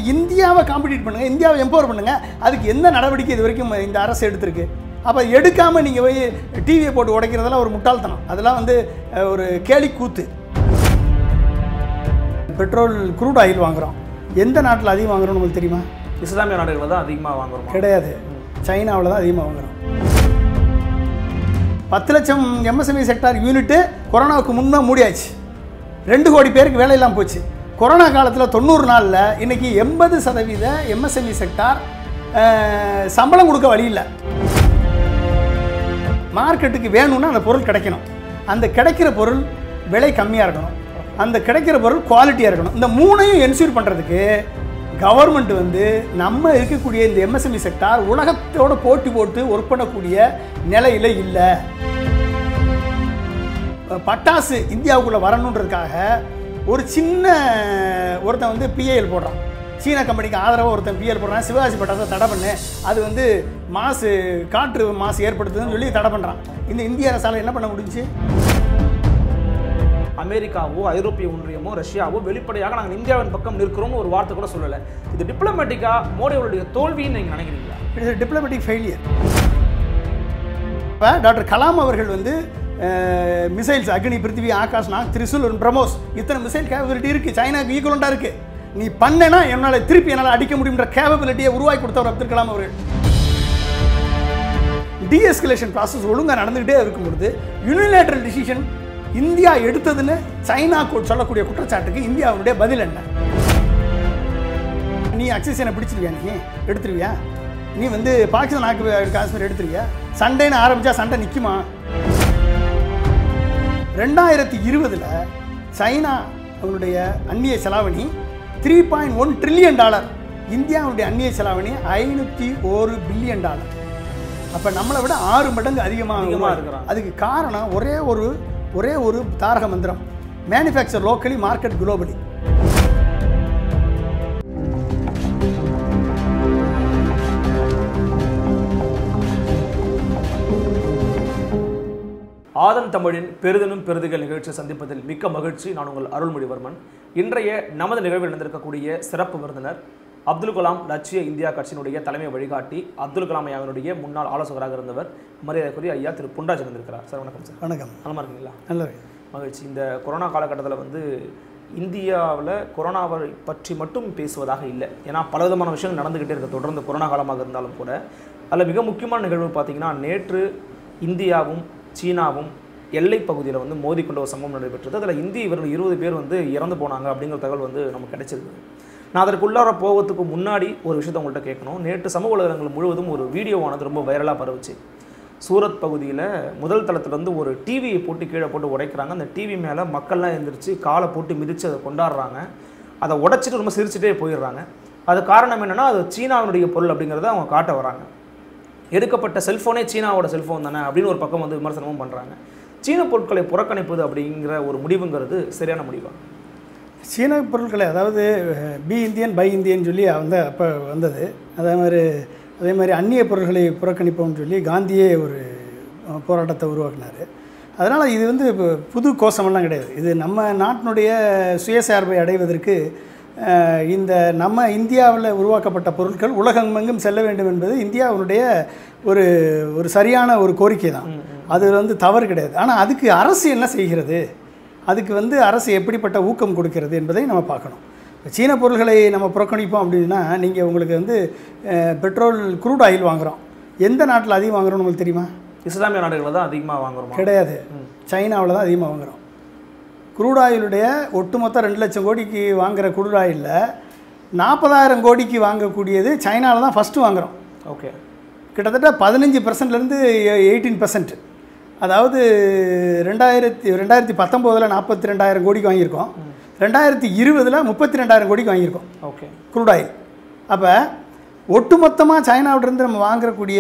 நீங்கள் இந்தியாவை காம்படிட் பண்ணுங்கள் இந்தியாவை எம்பவர் பண்ணுங்கள் அதுக்கு எந்த நடவடிக்கை இது வரைக்கும் இந்த அரசு எடுத்திருக்கு அப்போ எடுக்காமல் நீங்கள் போய் டிவியை போட்டு உடைக்கிறதெல்லாம் ஒரு முட்டாள்தனம் அதெல்லாம் வந்து அஹ், ஒரு கேலி கூத்து பெட்ரோல் க்ரூட் ஆயில் வாங்குகிறோம் எந்த நாட்டில் அதிகம் வாங்குறோம்னு உங்களுக்கு தெரியுமா இஸ்லாமிய நாடுகளில் தான் அதிகமாக வாங்குறோம் கிடையாது சைனாவில் தான் அதிகமாக வாங்குறோம் பத்து லட்சம் எம்எஸ்எம்இ செக்டார் யூனிட்டு கொரோனாவுக்கு முன்னே மூடியாச்சு ரெண்டு கோடி பேருக்கு வேலை இல்லாமல் போச்சு கொரோனா காலத்தில் தொண்ணூறு நாளில் இன்னைக்கு எண்பது சதவீத எம்எஸ்எம்இ செக்டார் அஹ், சம்பளம் கொடுக்க வழி இல்லை மார்க்கெட்டுக்கு வேணும்னா அந்த பொருள் கிடைக்கணும் அந்த கிடைக்கிற பொருள் விலை கம்மியாக இருக்கணும் அந்த கிடைக்கிற பொருள் குவாலிட்டியாக இருக்கணும் இந்த மூணையும் என்ஷூர் பண்ணுறதுக்கு கவர்மெண்ட் வந்து நம்ம இருக்கக்கூடிய இந்த எம்எஸ்எம்இ செக்டார் உலகத்தோட போட்டி போட்டு ஒர்க் பண்ணக்கூடிய நிலையில் இல்லை பட்டாசு இந்தியாவுக்குள்ளே வரணுன்றதுக்காக ஒரு சின்ன ஒருத்தன் வந்து பிஏஎல் போடுறான் சீன கம்பெனிக்கு ஆதரவாக ஒருத்தன் பிஎல் போடுறான் சிவகாசி பட்டாசை தடை பண்ணு அது வந்து மாசு காற்று மாசு ஏற்படுத்துதுன்னு சொல்லி தடை பண்ணுறான் இந்த இந்திய அரசால் என்ன பண்ண முடிஞ்சுச்சு அமெரிக்காவோ ஐரோப்பிய ஒன்றியமோ ரஷ்யாவோ வெளிப்படையாக நாங்கள் இந்தியாவின் பக்கம் நிற்கிறோம்னு ஒரு வார்த்தை கூட சொல்லலை இது டிப்ளமேட்டிக்காக மோடி அவருடைய தோல்வின்னு நீங்கள் நினைக்கிறீங்களா இட்ஸ் டிப்ளமேட்டிக் ஃபெயிலியர் இப்போ டாக்டர் கலாம் அவர்கள் வந்து மிசைல்ஸ் அக்னி பிருத்திவி ஆகாஷ் நாக் திரிசூல் பிரமோஸ் இத்தனை மிசைல் கேபபிலிட்டி இருக்குது சைனாக்கு ஈக்குவலண்டாக இருக்குது நீ பண்ணேன்னா என்னால் திருப்பி என்னால் அடிக்க முடியுன்ற கேபபிலிட்டியை உருவாக்கி கொடுத்தவர் அப்துல் கலாம் அவர்கள் டீஎஸ்கலேஷன் ப்ராசஸ் ஒழுங்காக நடந்துக்கிட்டே இருக்கும் பொழுது யூனிலேட்ரல் டிசிஷன் இந்தியா எடுத்ததுன்னு சைனா கு- சொல்லக்கூடிய குற்றச்சாட்டுக்கு இந்தியாவுடைய பதில் என்ன நீ அக்சிஜனை பிடிச்சிருவியா நீ எடுத்துருவியா நீ வந்து பாகிஸ்தான் ஆக்கு காஷ்மீர் எடுத்துருவியா சண்டைன்னு ஆரம்பிச்சா சண்டை நிற்குமா ரெண்டாயிரத்தி இருபதில் சைனா அவனுடைய அந்நிய செலாவணி three point one trillion dollar இந்தியாவுடைய அந்நிய செலாவணி ஐநூற்றி ஒரு பில்லியன் டாலர் அப்போ நம்மளை விட ஆறு மடங்கு அதிகமாக அதிகமா அதிகமாக இருக்கிறாங்க. அதுக்கு காரணம் ஒரே ஒரு ஒரே ஒரு தாரக மந்திரம் மேனுஃபேக்சர் லோக்கலி மார்க்கெட் குளோபலி ஆதன் தமிழின் பெரிதனும் பெரிதுகள் நிகழ்ச்சியை சந்திப்பதில் மிக்க மகிழ்ச்சி நான் உங்கள் அருள்மொழிவர்மன் இன்றைய நமது நிகழ்வில் நடந்திருக்கக்கூடிய சிறப்பு விருந்தினர் அப்துல் கலாம் லட்சிய இந்தியா கட்சியினுடைய தலைமை வழிகாட்டி அப்துல் கலாம் ஐயாவினுடைய முன்னாள் ஆலோசகராக இருந்தவர் மரியாதைக்குரிய ஐயா திரு புண்டராஜ் இருந்திருக்கிறார் சார் வணக்கம் சார் வணக்கம் நலமா இருக்கீங்களா நல்லது மகிழ்ச்சி இந்த கொரோனா காலகட்டத்தில் வந்து இந்தியாவில் கொரோனாவை பற்றி மட்டும் பேசுவதாக இல்லை ஏன்னா பலவிதமான விஷயங்கள் நடந்துக்கிட்டே இருக்கு தொடர்ந்து கொரோனா காலமாக இருந்தாலும் கூட அதில் மிக முக்கியமான நிகழ்வு பார்த்தீங்கன்னா நேற்று இந்தியாவும் சீனாவும் எல்லை பகுதியில் வந்து மோதிக்கொண்ட ஒரு சம்பவம் நடைபெற்றது அதில் இந்திய இவர்கள் இருபது பேர் வந்து இறந்து போனாங்க அப்படிங்கிற தகவல் வந்து நமக்கு கிடைச்சிருக்கு நான் அதற்குள்ளார போகிறதுக்கு முன்னாடி ஒரு விஷயத்தை உங்கள்கிட்ட கேட்கணும் நேற்று சமூக வலைதளங்கள் முழுவதும் ஒரு வீடியோவானது ரொம்ப வைரலாக பரவுச்சு சூரத் பகுதியில் முதல் தளத்துல இருந்து ஒரு டிவியை போட்டு கீழே போட்டு உடைக்கிறாங்க அந்த டிவி மேலே மக்கள்லாம் எழுந்திரிச்சு காலை போட்டு மிதித்து அதை கொண்டாடுறாங்க அதை உடைச்சிட்டு ரொம்ப சிரிச்சுட்டே போயிடுறாங்க அது காரணம் என்னன்னா அது சீனாவினுடைய பொருள் அப்படிங்கிறத அவங்க காட்ட வராங்க எடுக்கப்பட்ட செல்ஃபோனே சீனாவோட செல்ஃபோன் தானே அப்படின்னு ஒரு பக்கம் வந்து விமர்சனமும் பண்ணுறாங்க சீன பொருட்களை புறக்கணிப்பது அப்படிங்கிற ஒரு முடிவுங்கிறது சரியான முடிவா சீன பொருட்களை அதாவது பி இந்தியன் பை இந்தியன் சொல்லி வந்து அப்போ வந்தது அதே மாதிரி அதே மாதிரி அந்நிய பொருட்களை புறக்கணிப்போம்னு சொல்லி காந்தியே ஒரு அஹ், போராட்டத்தை உருவாக்கினார் அதனால் இது வந்து இப்போ புது கோஷமெல்லாம் கிடையாது இது நம்ம நாட்டினுடைய சுயசார்பை அடைவதற்கு அஹ், இந்த நம்ம இந்தியாவில் உருவாக்கப்பட்ட பொருட்கள் உலகமெங்கும் செல்ல வேண்டும் என்பது இந்தியாவினுடைய ஒரு ஒரு சரியான ஒரு கோரிக்கை தான் அது வந்து தவறு கிடையாது ஆனால் அதுக்கு அரசு என்ன செய்கிறது அதுக்கு வந்து அரசு எப்படிப்பட்ட ஊக்கம் கொடுக்கிறது என்பதை நம்ம பார்க்கணும் இப்ப சீன பொருள்களை நம்ம புறக்கணிப்போம் அப்படின்னா நீங்கள் உங்களுக்கு வந்து அஹ், பெட்ரோல் க்ரூட் ஆயில் வாங்குகிறோம் எந்த நாட்டில் அதிகம் வாங்குறோம்னு உங்களுக்கு தெரியுமா இஸ்லாமிய நாடுகளில் தான் அதிகமாக வாங்குறோமா கிடையாது சைனாவில் தான் அதிகமாக வாங்குகிறோம் க்ரூட் ஆயிலுடைய ஒட்டுமொத்த ரெண்டு லட்சம் கோடிக்கு வாங்குகிற க்ரூட் ஆயிலில் நாற்பதாயிரம் கோடிக்கு வாங்கக்கூடியது சைனாவில் தான் ஃபஸ்ட்டு வாங்குகிறோம் ஓகே கிட்டத்தட்ட பதினஞ்சு பர்சன்ட்லேருந்து எயிட்டீன் பர்சன்ட் அதாவது ரெண்டாயிரத்தி ரெண்டாயிரத்தி பத்தொம்போதில் நாற்பத்தி ரெண்டாயிரம் கோடிக்கு வாங்கியிருக்கோம் ரெண்டாயிரத்தி இருபதில் முப்பத்தி ரெண்டாயிரம் கோடிக்கு வாங்கியிருக்கோம் ஓகே க்ரூட் ஆயில் அப்போ ஒட்டுமொத்தமாக சைனாவிலிருந்து நம்ம வாங்கக்கூடிய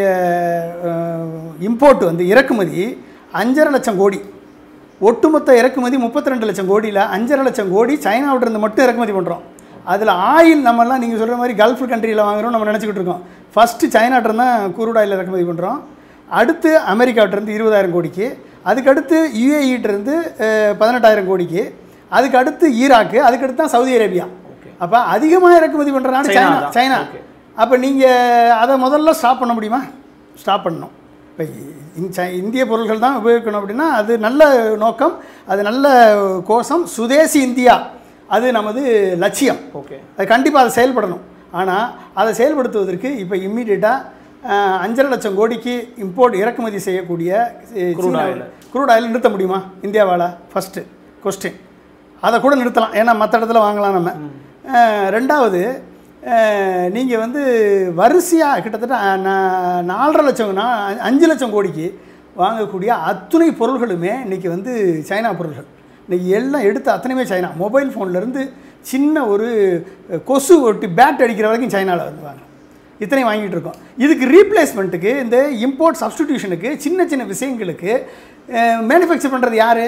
இம்போர்ட் வந்து இறக்குமதி அஞ்சரை லட்சம் கோடி ஒட்டுமொத்த இறக்குமதி முப்பத்தி ரெண்டு லட்சம் கோடியில் அஞ்சரை லட்சம் கோடி சைனாவிலிருந்து மட்டும் இறக்குமதி பண்ணுறோம் அதில் ஆயில் நம்மலாம் நீங்கள் சொல்கிற மாதிரி கல்ஃப் கண்ட்ரியில் வாங்குறோம் நம்ம நினச்சிக்கிட்டு இருக்கோம் ஃபஸ்ட்டு சைனாட்டிருந்து தான் குரூட் ஆயில் இறக்குமதி பண்ணுறோம் அடுத்து அமெரிக்காவிட்டிருந்து இருபதாயிரம் கோடிக்கு அதுக்கடுத்து யூஏஇட்டிருந்து பதினெட்டாயிரம் கோடிக்கு அதுக்கு அடுத்து ஈராக்கு அதுக்கடுத்து தான் சவுதி அரேபியா அப்போ அதிகமாக இறக்குமதி பண்ணுற நாடு சைனா சைனா தான். China Okay. அப்போ நீங்கள் அதை முதல்ல ஸ்டாப் பண்ண முடியுமா ஸ்டாப் பண்ணணும் இப்போ இந்திய பொருள்கள் தான் உபயோகிக்கணும் அப்படின்னா அது நல்ல நோக்கம் அது நல்ல கோஷம் சுதேசி இந்தியா அது நமது லட்சியம் ஓகே அது கண்டிப்பாக அதை செயல்படணும் ஆனால் அதை செயல்படுத்துவதற்கு இப்போ இம்மீடியட்டாக அஞ்சரை லட்சம் கோடிக்கு இம்போர்ட் இறக்குமதி செய்யக்கூடிய Crude oil. குரூட் ஆயில் நிறுத்த முடியுமா இந்தியாவால் ஃபஸ்ட்டு கொஸ்டின் அதை கூட நிறுத்தலாம் ஏன்னா மற்ற இடத்துல வாங்கலாம் நம்ம அஹ், ரெண்டாவது நீங்கள் வந்து வரிசையாக கிட்டத்தட்ட அஹ், நா- நாலரை லட்சம் நா அஞ்சு லட்சம் கோடிக்கு வாங்கக்கூடிய அத்துணை பொருள்களுமே இன்றைக்கி வந்து சைனா பொருள்கள் இன்றைக்கி எல்லாம் எடுத்து அத்தனையுமே சைனா மொபைல் ஃபோன்லேருந்து சின்ன ஒரு கொசு ஒட்டி பேட் அடிக்கிற வரைக்கும் சைனாவில் வந்து வாங்க இத்தனையும் வாங்கிட்டு இருக்கோம் இதுக்கு ரீப்ளேஸ்மெண்ட்டுக்கு இந்த இம்போர்ட் சப்ஸ்டிடியூஷனுக்கு சின்ன சின்ன விஷயங்களுக்கு மேனுஃபேக்சர் பண்ணுறது யார்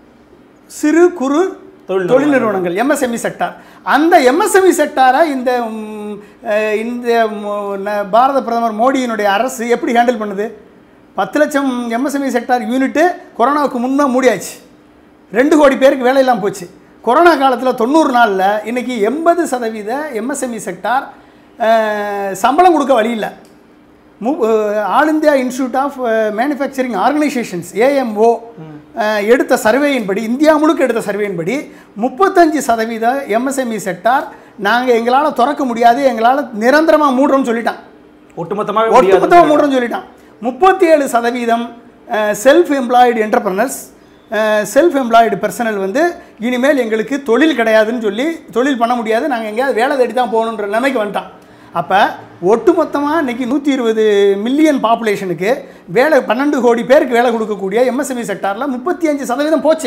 சிறு குறு தொழில் தொழில் நிறுவனங்கள் எம்எஸ்எம்இ செக்டார் அந்த எம்எஸ்எம்இ செக்டாரை இந்த ம், அஹ், இந்த மோ- ந- பாரத பிரதமர் மோடியினுடைய அரசு எப்படி ஹேண்டில் பண்ணுது பத்து லட்சம் எம்எஸ்எம்இ செக்டார் யூனிட்டு கொரோனாவுக்கு முன்னே மூடியாச்சு ரெண்டு கோடி பேருக்கு வேலை இல்லாமல் போச்சு கொரோனா காலத்தில் தொண்ணூறு நாளில் இன்றைக்கி எண்பது சதவீத எம்எஸ்எம்இ செக்டார் அஹ், சம்பளம் கொடுக்க வழி இல்லை மு all India institute of manufacturing organisations AMO எடுத்த சர்வேயின்படி இந்தியா முழுக்க எடுத்த சர்வேயின்படி முப்பத்தஞ்சு சதவீத எம்எஸ்எம்இ செக்டார் நாங்கள் எங்களால் திறக்க முடியாது எங்களால் நிரந்தரமாக மூடுறோம்னு சொல்லிட்டான் ஒட்டுமொத்தமாக ஒட்டுமொத்தமாக மூடுறோம்னு சொல்லிட்டான் முப்பத்தி ஏழு சதவீதம் self employed entrepreneurs self employed personal வந்து இனிமேல் எங்களுக்கு தொழில் கிடையாதுன்னு சொல்லி தொழில் பண்ண முடியாது நாங்கள் எங்கேயாவது வேலை தேடி தான் போகணுன்ற நிலைமைக்கு வந்துட்டான் அப்போ ஒட்டுமொத்தமாக இன்னைக்கு நூற்றி இருபது மில்லியன் பாப்புலேஷனுக்கு வேலை பன்னெண்டு கோடி பேருக்கு வேலை கொடுக்கக்கூடிய எம்எஸ்எம்இ செக்டாரில் முப்பத்தி அஞ்சு சதவீதம் போச்சு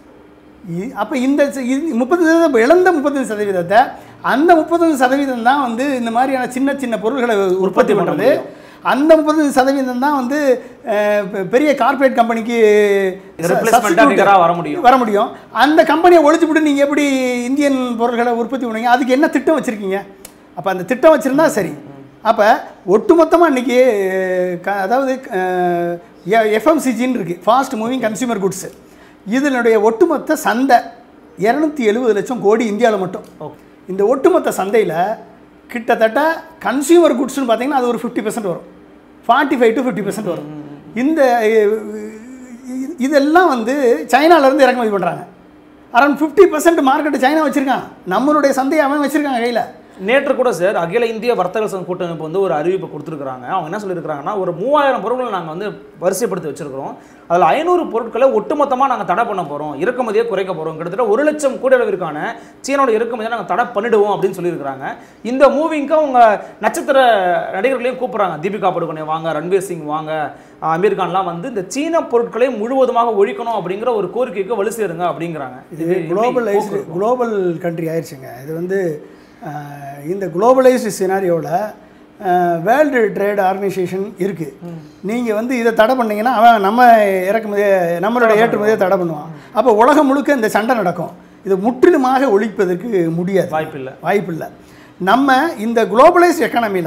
அப்போ இந்த ச- இது முப்பது சதவீதம் இழந்த முப்பத்தஞ்சு சதவீதத்தை அந்த முப்பத்தஞ்சு சதவீதம் தான் வந்து இந்த மாதிரியான சின்ன சின்ன பொருள்களை உற்பத்தி பண்ண பண்ணுறது அந்த முப்பத்தஞ்சு சதவீதம் தான் வந்து அஹ், பெ- பெரிய கார்ப்பரேட் கம்பெனிக்கு Replacement ஆ நிகரா வர முடியும். வர முடியும் அந்த கம்பெனியை ஒழிச்சுவிட்டு நீங்கள் எப்படி இந்தியன் பொருட்களை உற்பத்தி பண்ணுவீங்க அதுக்கு என்ன திட்டம் வச்சுருக்கீங்க அப்போ அந்த திட்டம் வச்சுருந்தா சரி அப்போ ஒட்டுமொத்தமாக இன்றைக்கி க அதாவது எஃப்எம்சிஜின்னு இருக்குது ஃபாஸ்ட் மூவிங் கன்சியூமர் குட்ஸு இதனுடைய ஒட்டுமொத்த சந்தை இரநூத்தி எழுபது லட்சம் கோடி இந்தியாவில் மட்டும் ஓகே இந்த ஒட்டுமொத்த சந்தையில் கிட்டத்தட்ட கன்சியூமர் குட்ஸ்னு பார்த்தீங்கன்னா அது ஒரு ஃபிஃப்டி பர்சன்ட் வரும் forty five to fifty percent வரும் இந்த அஹ், இ- இதெல்லாம் வந்து சைனாலேருந்து இறக்குமதி பண்ணுறாங்க around fifty percent market China வச்சுருக்கான் நம்மளுடைய சந்தையை அவன் வச்சுருக்காங்க கையில் நேற்று கூட சார் அகில இந்திய வர்த்தக சங்க கூட்டமைப்பு வந்து ஒரு அறிவிப்பை கொடுத்துருக்காங்க அவங்க என்ன சொல்லியிருக்காங்கன்னா ஒரு மூவாயிரம் பொருட்களை நாங்கள் வந்து வரிசைப்படுத்தி வச்சிருக்கிறோம் அதில் ஐநூறு பொருட்களை ஒட்டுமொத்தமாக நாங்கள் தடை பண்ண போகிறோம் இறக்குமதியை குறைக்க போகிறோம் கிட்டத்தட்ட ஒரு லட்சம் கோடி அளவிற்கான சீனோட இறக்குமதியை நாங்கள் தடை பண்ணிடுவோம் அப்படின்னு சொல்லியிருக்காங்க இந்த மூவிங்க்கு அவங்க நட்சத்திர நடிகர்களையும் கூப்பிட்றாங்க தீபிகா படுகோனே வாங்க ரன்வீர் சிங் வாங்க ஆஹ் அமீர் கான்லாம் வந்து இந்த சீன பொருட்களை முழுவதுமாக ஒழிக்கணும் அப்படிங்கிற ஒரு கோரிக்கைக்கு வலு சேருங்க அப்படிங்கிறாங்க இது குளோபலைஸ்டு குளோபல் கண்ட்ரி ஆயிடுச்சுங்க இது வந்து அஹ், இந்த குளோபலைஸ்டு சினாரியோவில் வேர்ல்டு ட்ரேட் ஆர்கனைசேஷன் இருக்குது நீங்கள் வந்து இதை தடை பண்ணீங்கன்னா அவன் நம்ம இறக்குமதியை நம்மளோட ஏற்றுமதியை தடை பண்ணுவான் அப்போ உலகம் முழுக்க இந்த சண்டை நடக்கும் இது முற்றிலுமாக ஒழிப்பதற்கு முடியாது வாய்ப்பில்லை வாய்ப்பில்லை நம்ம இந்த குளோபலைஸ்ட் எக்கானமியில்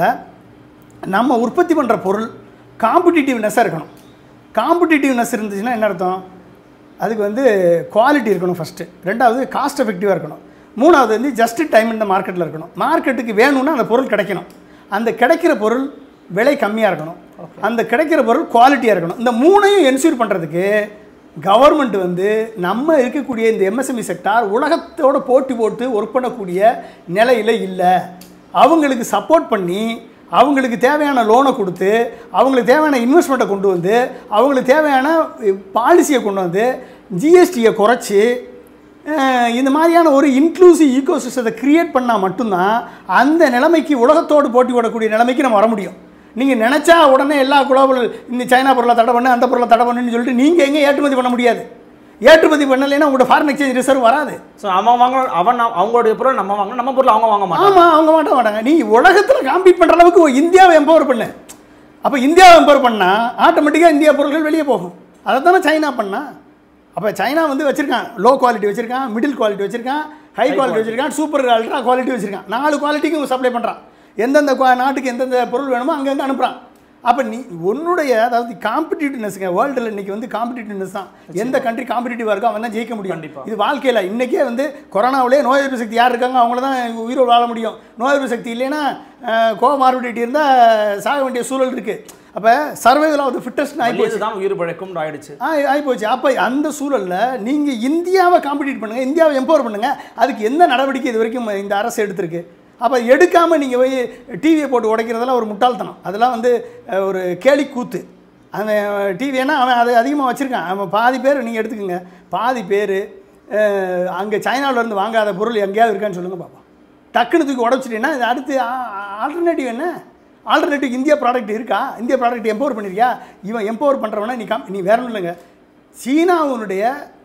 நம்ம உற்பத்தி பண்ணுற பொருள் காம்படிட்டிவ்னஸ்ஸாக இருக்கணும் காம்படிட்டிவ்னஸ் இருந்துச்சுன்னா என்ன அர்த்தம் அதுக்கு வந்து குவாலிட்டி இருக்கணும் ஃபஸ்ட்டு ரெண்டாவது காஸ்ட் எஃபெக்டிவாக இருக்கணும் மூணாவது வந்து ஜஸ்ட் டைம் இந்த மார்க்கெட்டில் இருக்கணும் மார்க்கெட்டுக்கு வேணும்னா அந்த பொருள் கிடைக்கணும் அந்த கிடைக்கிற பொருள் விலை கம்மியாக இருக்கணும் அந்த கிடைக்கிற பொருள் குவாலிட்டியாக இருக்கணும் இந்த மூணையும் என்ஷூர் பண்ணுறதுக்கு கவர்மெண்ட் வந்து நம்ம இருக்கக்கூடிய இந்த எம்எஸ்எம்இ செக்டார் உலகத்தோட போட்டி போட்டு ஒர்க் பண்ணக்கூடிய நிலையில் இல்லை அவங்களுக்கு சப்போர்ட் பண்ணி அவங்களுக்கு தேவையான லோனை கொடுத்து அவங்களுக்கு தேவையான இன்வெஸ்ட்மெண்ட்டை கொண்டு வந்து அவங்களுக்கு தேவையான பாலிசியை கொண்டு வந்து ஜிஎஸ்டியை குறைச்சி அஹ், இந்த மாதிரியான ஒரு இன்க்ளூசிவ் ஈகோ சிஸ்டத்தை கிரியேட் பண்ணால் மட்டும்தான் அந்த நிலைமைக்கு உலகத்தோடு போட்டி போடக்கூடிய நிலைமைக்கு நம்ம வர முடியும் நீங்கள் நினச்சா உடனே எல்லா குளோபல் இந்த சைனா பொருளை தடை பண்ணு அந்த பொருளை தடை பண்ணுன்னு சொல்லிட்டு நீங்கள் எங்கேயும் ஏற்றுமதி பண்ண முடியாது ஏற்றுமதி பண்ணலைன்னா உங்களோட ஃபாரின் எக்ஸ்சேஞ்ச் ரிசர்வ் வராது ஸோ அவன் வாங்க அவன் நா- அவங்களுடைய பொருள் நம்ம வாங்கணும் நம்ம பொருள் அவங்க வாங்க மாட்டாங்க ஆமாம் அவங்க மாட்ட மாட்டாங்க நீ உலகத்தில் காம்பீட் பண்ணுற அளவுக்கு இந்தியாவை எம்பவர் பண்ணு அப்போ இந்தியாவை எம்பவர் பண்ணால் ஆட்டோமேட்டிக்காக இந்தியா பொருட்கள் வெளியே போகும் அதை தானே சைனா பண்ணா அப்போ சைனா வந்து வச்சுருக்கான் லோ குவாலிட்டி வச்சுருக்கான் மிடில் குவாலிட்டி வச்சுருக்கான் ஹை குவாலிட்டி வச்சுருக்கான் சூப்பர் அல்ட்ரா குவாலிட்டி வச்சுருக்கான் நாலு குவாலிட்டிக்கும் சப்ளை பண்ணுறான் எந்தெந்த குவா- நாட்டுக்கு எந்தெந்த பொருள் வேணுமோ அங்கங்கே அனுப்புகிறான் அப்போ நீ உன்னுடைய அதாவது காம்படிட்டிவ்னஸ்ங்க வேர்ல்டில் இன்னைக்கு வந்து காம்படிட்டிவ்னஸ் தான் எந்த கண்ட்ரி காம்படிட்டிவாக இருக்கோ அவன் தான் ஜெயிக்க முடியும் கண்டிப்பா. இது வாழ்க்கையில் இன்றைக்கே வந்து கொரோனாவிலே நோய் எதிர்ப்பு சக்தி யார் இருக்காங்க அவங்கள தான் உயிரோடு வாழ முடியும் நோய் எதிர்ப்பு சக்தி இல்லைன்னா கோமார்பிடிட்டி இருந்தால் சாக வேண்டிய சூழல் இருக்குது அப்போ சர்வைவல் ஆஃப் த ஃபிட்டஸ்ட் ஆகி தான் உயிர் பிழைக்கும் ஆயிடுச்சு ஆ ஆகிப்போச்சு அப்போ அந்த சூழலில் நீங்கள் இந்தியாவை காம்படிட் பண்ணுங்கள் இந்தியாவை எம்பவர் பண்ணுங்கள் அதுக்கு எந்த நடவடிக்கை இது வரைக்கும் இந்த அரசு எடுத்திருக்கு அப்போ எடுக்காமல் நீங்கள் போய் டிவியை போட்டு உடைக்கிறதெல்லாம் ஒரு முட்டாள்தனம் அதெல்லாம் வந்து அஹ், ஒரு கேலி கூத்து அவன் டிவினா அவன் அதை அதிகமாக வச்சுருக்கான் அவன் பாதி பேர் நீங்கள் எடுத்துக்கோங்க பாதி பேர் அங்கே சைனாவிலேருந்து வாங்காத பொருள் எங்கேயாவது இருக்கான்னு சொல்லுங்கள் பார்ப்போம் டக்குன்னு தூக்கி உடச்சிட்டீங்கன்னா இது அடுத்து ஆல்டர்னேட்டிவ் என்ன ஆல்டர்னேட்டிவ் இந்தியா ப்ராடக்ட் இருக்கா இந்தியா ப்ராடக்ட் எம்பவர் பண்ணியிருக்கியா இவன் எம்பவர் பண்ணுறவனா நீ கம் நீ வேற ஒன்றும் இல்லைங்க சீனாவுடைய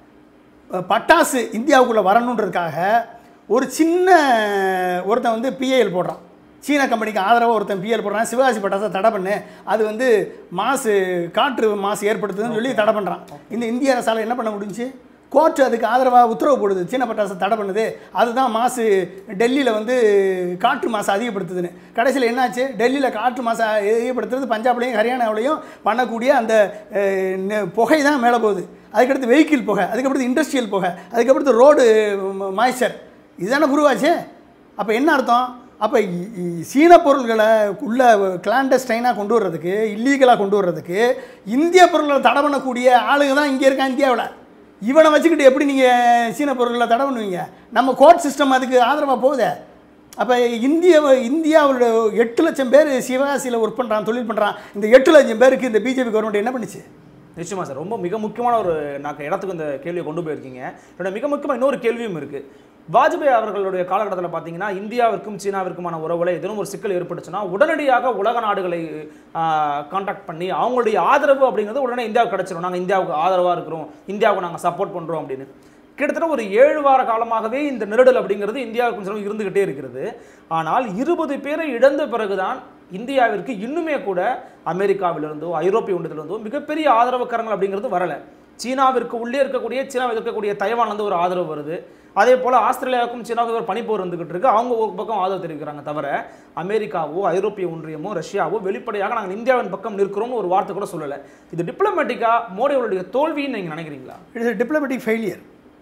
அஹ், பட்டாசு இந்தியாவுக்குள்ளே வரணுன்றதுக்காக ஒரு சின்ன ஒருத்தன் வந்து பிஏஎல் போடுறான் சீன கம்பெனிக்கு ஆதரவாக ஒருத்தன் பிஎல் போடுறான் சிவகாசி பட்டாசை தடை பண்ணு அது வந்து மாசு காற்று மாசு ஏற்படுத்துதுன்னு சொல்லி தடை பண்ணுறான் இந்த இந்திய அரசால் என்ன பண்ண முடிஞ்சுச்சு கோர்ட் அதுக்கு ஆதரவாக உத்தரவு போடுது சீன பட்டாசை தடை பண்ணுது அதுதான் மாசு டெல்லியில் வந்து காற்று மாசு அதிகப்படுத்துதுன்னு கடைசியில் என்னாச்சு டெல்லியில் காற்று மாசு அதிகப்படுத்துறது பஞ்சாப்லேயும் ஹரியானாவிலையும் பண்ணக்கூடிய அந்த அஹ், நெ- புகை தான் மேலே போகுது அதுக்கடுத்து வெஹிக்கிள் புகை அதுக்கடுத்து இண்டஸ்ட்ரியல் புகை அதுக்கடுத்து ரோடு மாய்ச்சர் இதுதானே குருவாச்சு அப்போ என்ன அர்த்தம் அப்போ சீன பொருள்களை உள்ள கிளாண்டஸ்டைனாக கொண்டு வர்றதுக்கு இல்லீகலாக கொண்டு வர்றதுக்கு இந்திய பொருள்களை தடை பண்ணக்கூடிய ஆளுங்க தான் இங்கே இருக்கான் இந்தியாவில் இவனை வச்சுக்கிட்டு எப்படி நீங்கள் சீன பொருட்களை தடை பண்ணுவீங்க நம்ம கோர்ட் சிஸ்டம் அதுக்கு ஆதரவாக போகுதே அப்போ இந்திய இந்தியாவோட எட்டு லட்சம் பேர் சிவகாசியில் ஒர்க் பண்ணுறான் தொழில் பண்ணுறான் இந்த எட்டு லட்சம் பேருக்கு இந்த பிஜேபி கவர்மெண்ட் என்ன பண்ணுச்சு நிச்சயமா சார் ரொம்ப மிக முக்கியமான ஒரு நான் இடத்துக்கு இந்த கேள்வியை கொண்டு போயிருக்கீங்க என்னோட மிக முக்கியமாக இன்னொரு கேள்வியும் இருக்கு வாஜ்பாய் அவர்களுடைய காலகட்டத்தில் பார்த்தீங்கன்னா இந்தியாவிற்கும் சீனாவிற்குமான உறவுல ஏதேனும் ஒரு சிக்கல் ஏற்பட்டுச்சுன்னா உடனடியாக உலக நாடுகளை காண்டாக்ட் பண்ணி அவங்களுடைய ஆதரவு அப்படிங்கிறது உடனே இந்தியாவுக்கு கிடைச்சிரும் நாங்கள் இந்தியாவுக்கு ஆதரவாக இருக்கிறோம் இந்தியாவுக்கு நாங்கள் சப்போர்ட் பண்ணுறோம் அப்படின்னு கிட்டத்தட்ட ஒரு ஏழு வார காலமாகவே இந்த நெருடல் அப்படிங்கிறது இந்தியாவுக்கு கொஞ்சம் இருந்துகிட்டே இருக்கிறது ஆனால் இருபது பேரை இழந்த பிறகுதான் இந்தியாவிற்கு இன்னுமே கூட அமெரிக்காவிலிருந்தோ ஐரோப்பிய ஒன்றியத்திலிருந்தோ மிகப்பெரிய ஆதரவு கரங்கள் அப்படிங்கிறது வரல சீனாவிற்கு உள்ளே இருக்கக்கூடிய சீனாவில் இருக்கக்கூடிய தைவான்லேருந்து ஒரு ஆதரவு வருது அதே போல் ஆஸ்திரேலியாவுக்கும் சீனாவுக்கும் ஒரு பனிப்போர் இருந்துகிட்டு இருக்கு அவங்க ஒரு பக்கம் ஆதரவு தெரிவிக்கிறாங்க தவிர அமெரிக்காவோ ஐரோப்பிய ஒன்றியமோ ரஷ்யாவோ வெளிப்படையாக நாங்கள் இந்தியாவின் பக்கம் நிற்கிறோம்னு ஒரு வார்த்தை கூட சொல்லலை இது டிப்ளமேட்டிக்காக மோடி அவருடைய தோல்வின்னு நீங்கள் நினைக்கிறீங்களா இட்ஸ் டிப்ளமேட்டிக் ஃபெயிலியர்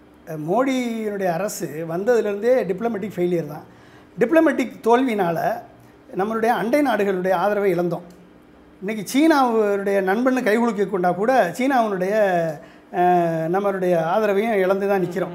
மோடியினுடைய அரசு வந்ததுலேருந்தே டிப்ளமேட்டிக் ஃபெயிலியர் தான் டிப்ளமேட்டிக் தோல்வினால் நம்மளுடைய அண்டை நாடுகளுடைய ஆதரவை இழந்தோம் இன்றைக்கி சீனாவுடைய நண்பன்னு கைகுலுக்கி கொண்டா கூட சீனாவுடைய அஹ், நம்மளுடைய ஆதரவையும் இழந்து தான் நிற்கிறோம்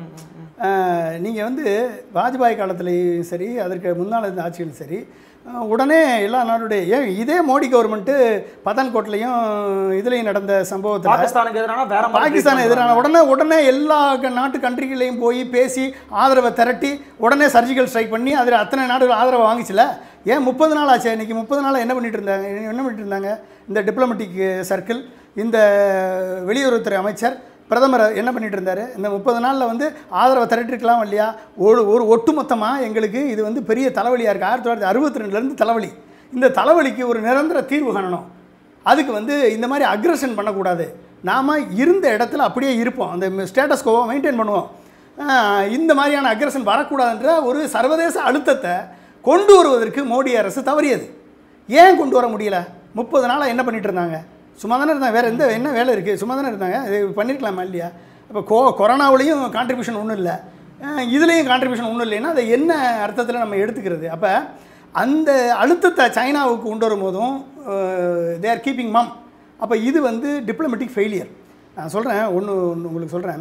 நீங்கள் வந்து வாஜ்பாய் காலத்துலேயும் சரி அதற்கு முன்னால் இருந்த ஆட்சிகளும் சரி அஹ், உடனே எல்லா நாடுடைய ஏன் இதே மோடி கவர்மெண்ட்டு பதான்கோட்லையும் இதுலேயும் நடந்த சம்பவத்தில் பாகிஸ்தானுக்கு எதிரான வேற மாதிரி பாகிஸ்தான் treat எதிரான உடனே உடனே எல்லா க- நாட்டு கண்ட்ரிகளையும் போய் பேசி ஆதரவை திரட்டி உடனே சர்ஜிக்கல் ஸ்ட்ரைக் பண்ணி அதில் அத்தனை நாடுகள் ஆதரவை வாங்கிச்சுல ஏன் முப்பது நாள் ஆச்சு இன்னைக்கு முப்பது நாள் என்ன பண்ணிட்டு இருந்தாங்க என்ன பண்ணிட்டு இருந்தாங்க இந்த டிப்ளமேட்டிக் சர்க்கிள் இந்த வெளியுறவுத்துறை அமைச்சர் பிரதமர் என்ன பண்ணிட்டு இருந்தார் இந்த முப்பது நாளில் வந்து ஆதரவை திரட்டிருக்கலாம் இல்லையா ஒரு ஒரு ஒட்டுமொத்தமாக எங்களுக்கு இது வந்து பெரிய தலைவலியாக இருக்குது ஆயிரத்தி தொள்ளாயிரத்தி அறுபத்தி ரெண்டுலேருந்து தலைவலி இந்த தலைவலிக்கு ஒரு நிரந்தர தீர்வு காணணும் அதுக்கு வந்து இந்த மாதிரி அக்ரஷன் பண்ணக்கூடாது நாம் இருந்த இடத்துல அப்படியே இருப்போம் அந்த ஸ்டேட்டஸ் கோவை மெயின்டைன் பண்ணுவோம் ஆஹ் இந்த மாதிரியான அக்ரஷன் வரக்கூடாதுன்ற ஒரு சர்வதேச அழுத்தத்தை கொண்டு வருவதற்கு மோடி அரசு தவறியது ஏன் கொண்டு வர முடியல முப்பது நாளாக என்ன பண்ணிட்டு இருந்தாங்க சும்மா தானே இருந்தாங்க வேறு எந்த என்ன வேலை இருக்குது சும்மா தானே இருந்தாங்க இது பண்ணியிருக்கலாமா இல்லையா இப்போ கோ கொரோனாவிலையும் கான்ட்ரிபியூஷன் ஒன்றும் இல்லை இதுலேயும் கான்ட்ரிபியூஷன் ஒன்றும் இல்லைன்னா அதை என்ன அர்த்தத்தில் நம்ம எடுத்துக்கிறது அப்போ அந்த அழுத்தத்தை சைனாவுக்கு கொண்டு வரும்போதும் தே ஆர் கீப்பிங் மம் அப்போ இது வந்து டிப்ளமேட்டிக் ஃபெயிலியர் நான் சொல்கிறேன் ஒன்று ஒன்று உங்களுக்கு சொல்கிறேன்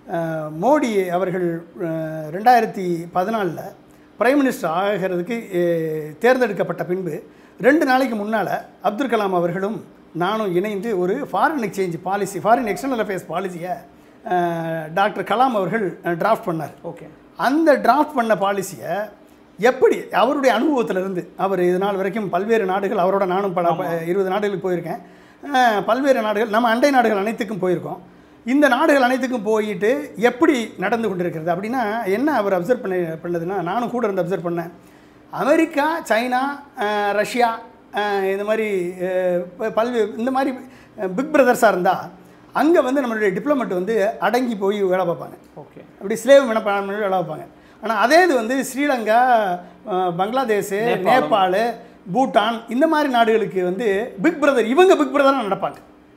மோடி அவர்கள் அஹ், ரெண்டாயிரத்தி பதினாலில் பிரைம் மினிஸ்டர் ஆகிறதுக்கு அஹ், தேர்ந்தெடுக்கப்பட்ட பின்பு ரெண்டு நாளைக்கு முன்னால் அப்துல் கலாம் அவர்களும் நானும் இணைந்து ஒரு foreign exchange policy foreign external affairs பாலிசியை டாக்டர் கலாம் அவர்கள் டிராஃப்ட் பண்ணார் ஓகே அந்த டிராஃப்ட் பண்ண பாலிசியை எப்படி அவருடைய அனுபவத்திலிருந்து அவர் இது நாள் வரைக்கும் பல்வேறு நாடுகள் அவரோட நானும் பல ப- இருபது நாடுகளுக்கு போயிருக்கேன் அஹ், பல்வேறு நாடுகள் நம்ம அண்டை நாடுகள் அனைத்துக்கும் போயிருக்கோம் இந்த நாடுகள் அனைத்துக்கும் போயிட்டு எப்படி நடந்து கொண்டிருக்கிறது அப்படின்னா என்ன அவர் அப்சர்வ் பண்ண பண்ணதுன்னா நானும் கூட இருந்து அப்சர்வ் பண்ணேன் அமெரிக்கா சைனா அஹ், ரஷ்யா அஹ், இந்த மாதிரி அஹ், ப- பல்வேறு இந்த மாதிரி பிக் பிரதர்ஸாக இருந்தால் அங்கே வந்து நம்மளுடைய டிப்ளமெட் வந்து அடங்கி போய் வேலை பார்ப்பாங்க ஓகே அப்படி ஸ்லேவ் மனப்பான்மை வேலை வைப்பாங்க ஆனால் அதே இது வந்து ஸ்ரீலங்கா அஹ், பங்களாதேஷ் நேபாளம். நேபாள் பூட்டான் இந்த மாதிரி நாடுகளுக்கு வந்து பிக் பிரதர் இவங்க பிக் பிரதராக நடப்பாங்க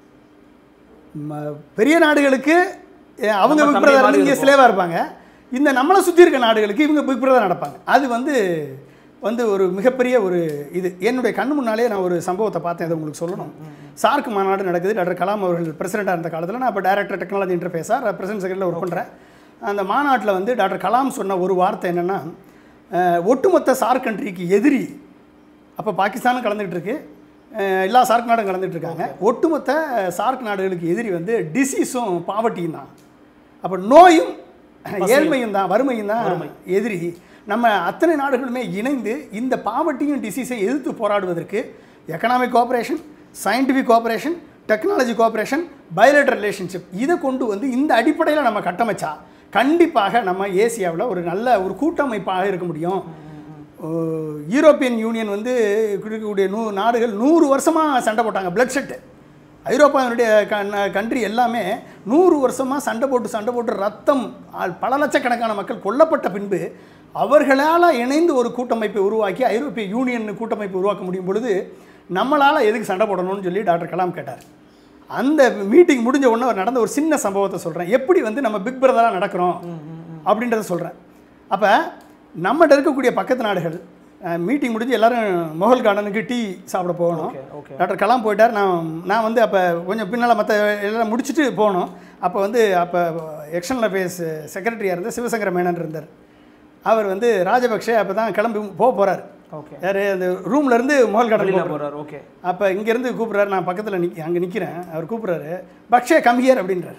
ம- பெரிய நாடுகளுக்கு அஹ், அவங்க நம்ம பிக் தம்பி பிரதர் மாதிரி இங்கே இருப்போம். ஸ்லேவாக இருப்பாங்க இந்த நம்மளை சுற்றி இருக்க நாடுகளுக்கு இவங்க பிக் பிரதர் நடப்பாங்க அது வந்து வந்து ஒரு மிகப்பெரிய ஒரு இது என்னுடைய கண்ணு முன்னாலே நான் ஒரு சம்பவத்தை பார்த்தேன் அதை உங்களுக்கு சொல்லணும் சார்க் மாநாடு நடக்குது டாக்டர் கலாம் அவர்கள் பிரசிடெண்டாக இருந்த காலத்தில் நான் இப்போ டைரக்டர் டெக்னாலஜி இன்டர்ஃபேஸாக பிரசிடன்ட் செக்ரட்டரியில் ஒர்க் பண்ணுறேன் அந்த மாநாட்டில் வந்து டாக்டர் கலாம் சொன்ன ஒரு வார்த்தை என்னென்னா ஒட்டுமொத்த சார்க் கண்ட்ரிக்கு எதிரி அப்போ பாகிஸ்தானும் கலந்துகிட்டு இருக்கு அஹ் எல்லா சார்க் நாடும் கலந்துட்டு இருக்காங்க ஒட்டுமொத்த சார்க் நாடுகளுக்கு எதிரி வந்து டிசீஸும் பாவர்ட்டியும் தான் அப்போ நோயும் ஏழ்மையும் தான் வறுமையும் தான் எதிரி நம்ம அத்தனை நாடுகளுமே இணைந்து இந்த பாவர்ட்டியும் டிசீஸை எதிர்த்து போராடுவதற்கு economic cooperation scientific cooperation technology cooperation bilateral relationship இதை கொண்டு வந்து இந்த அடிப்படையில் நம்ம கட்டமைச்சா கண்டிப்பாக நம்ம ஏசியாவில் ஒரு நல்ல ஒரு கூட்டமைப்பாக இருக்க முடியும் ஓ, யூரோப்பியன் யூனியன் வந்து இருக்கக்கூடிய நூ நாடுகள் நூறு வருஷமாக சண்டை போட்டாங்க பிளட் ஷெட்டு ஐரோப்பாவினுடைய கண்ட்ரி எல்லாமே நூறு வருஷமாக சண்டை போட்டு சண்டை போட்டு ரத்தம் ஆ- பல லட்சக்கணக்கான மக்கள் கொல்லப்பட்ட பின்பு அவர்களால் இணைந்து ஒரு கூட்டமைப்பை உருவாக்கி ஐரோப்பிய யூனியன் கூட்டமைப்பை உருவாக்க முடியும் பொழுது நம்மளால் எதுக்கு சண்டை போடணும்னு சொல்லி டாக்டர் கலாம் கேட்டார் அந்த மீட்டிங் முடிஞ்ச உடனே அவர் நடந்த ஒரு சின்ன சம்பவத்தை சொல்கிறேன் எப்படி வந்து நம்ம பிக் பிரதராக நடக்கிறோம் அப்படின்றத சொல்கிறேன் அப்போ நம்மகிட்ட இருக்கக்கூடிய பக்கத்து நாடுகள் மீட்டிங் முடிஞ்சு எல்லாரும் மொகல் கார்டனுக்கு டீ சாப்பிட போகணும் ஓகே ஓகே டாக்டர் கலாம் போயிட்டார் நான் நான் வந்து அப்போ கொஞ்சம் பின்னால் மற்ற எல்லாம் முடிச்சுட்டு போனோம் அப்போ வந்து அப்போ எக்ஸ்டர்னல் அஃபேர்ஸ் செக்ரட்டரியாக இருந்த சிவசங்கர மேனன் இருந்தார் அவர் வந்து ராஜபக்ஷே அப்போ தான் கிளம்பி போக போகிறார் ஓகே யார் அந்த ரூம்லேருந்து மொகல் கார்டன் வெளியில போறாரு ஓகே அப்போ இங்கேருந்து கூப்பிட்றாரு நான் பக்கத்தில் நிக் அங்கே நிற்கிறேன் அவர் கூப்பிட்றாரு பக்ஷே கம்ஹியர் அப்படின்றார்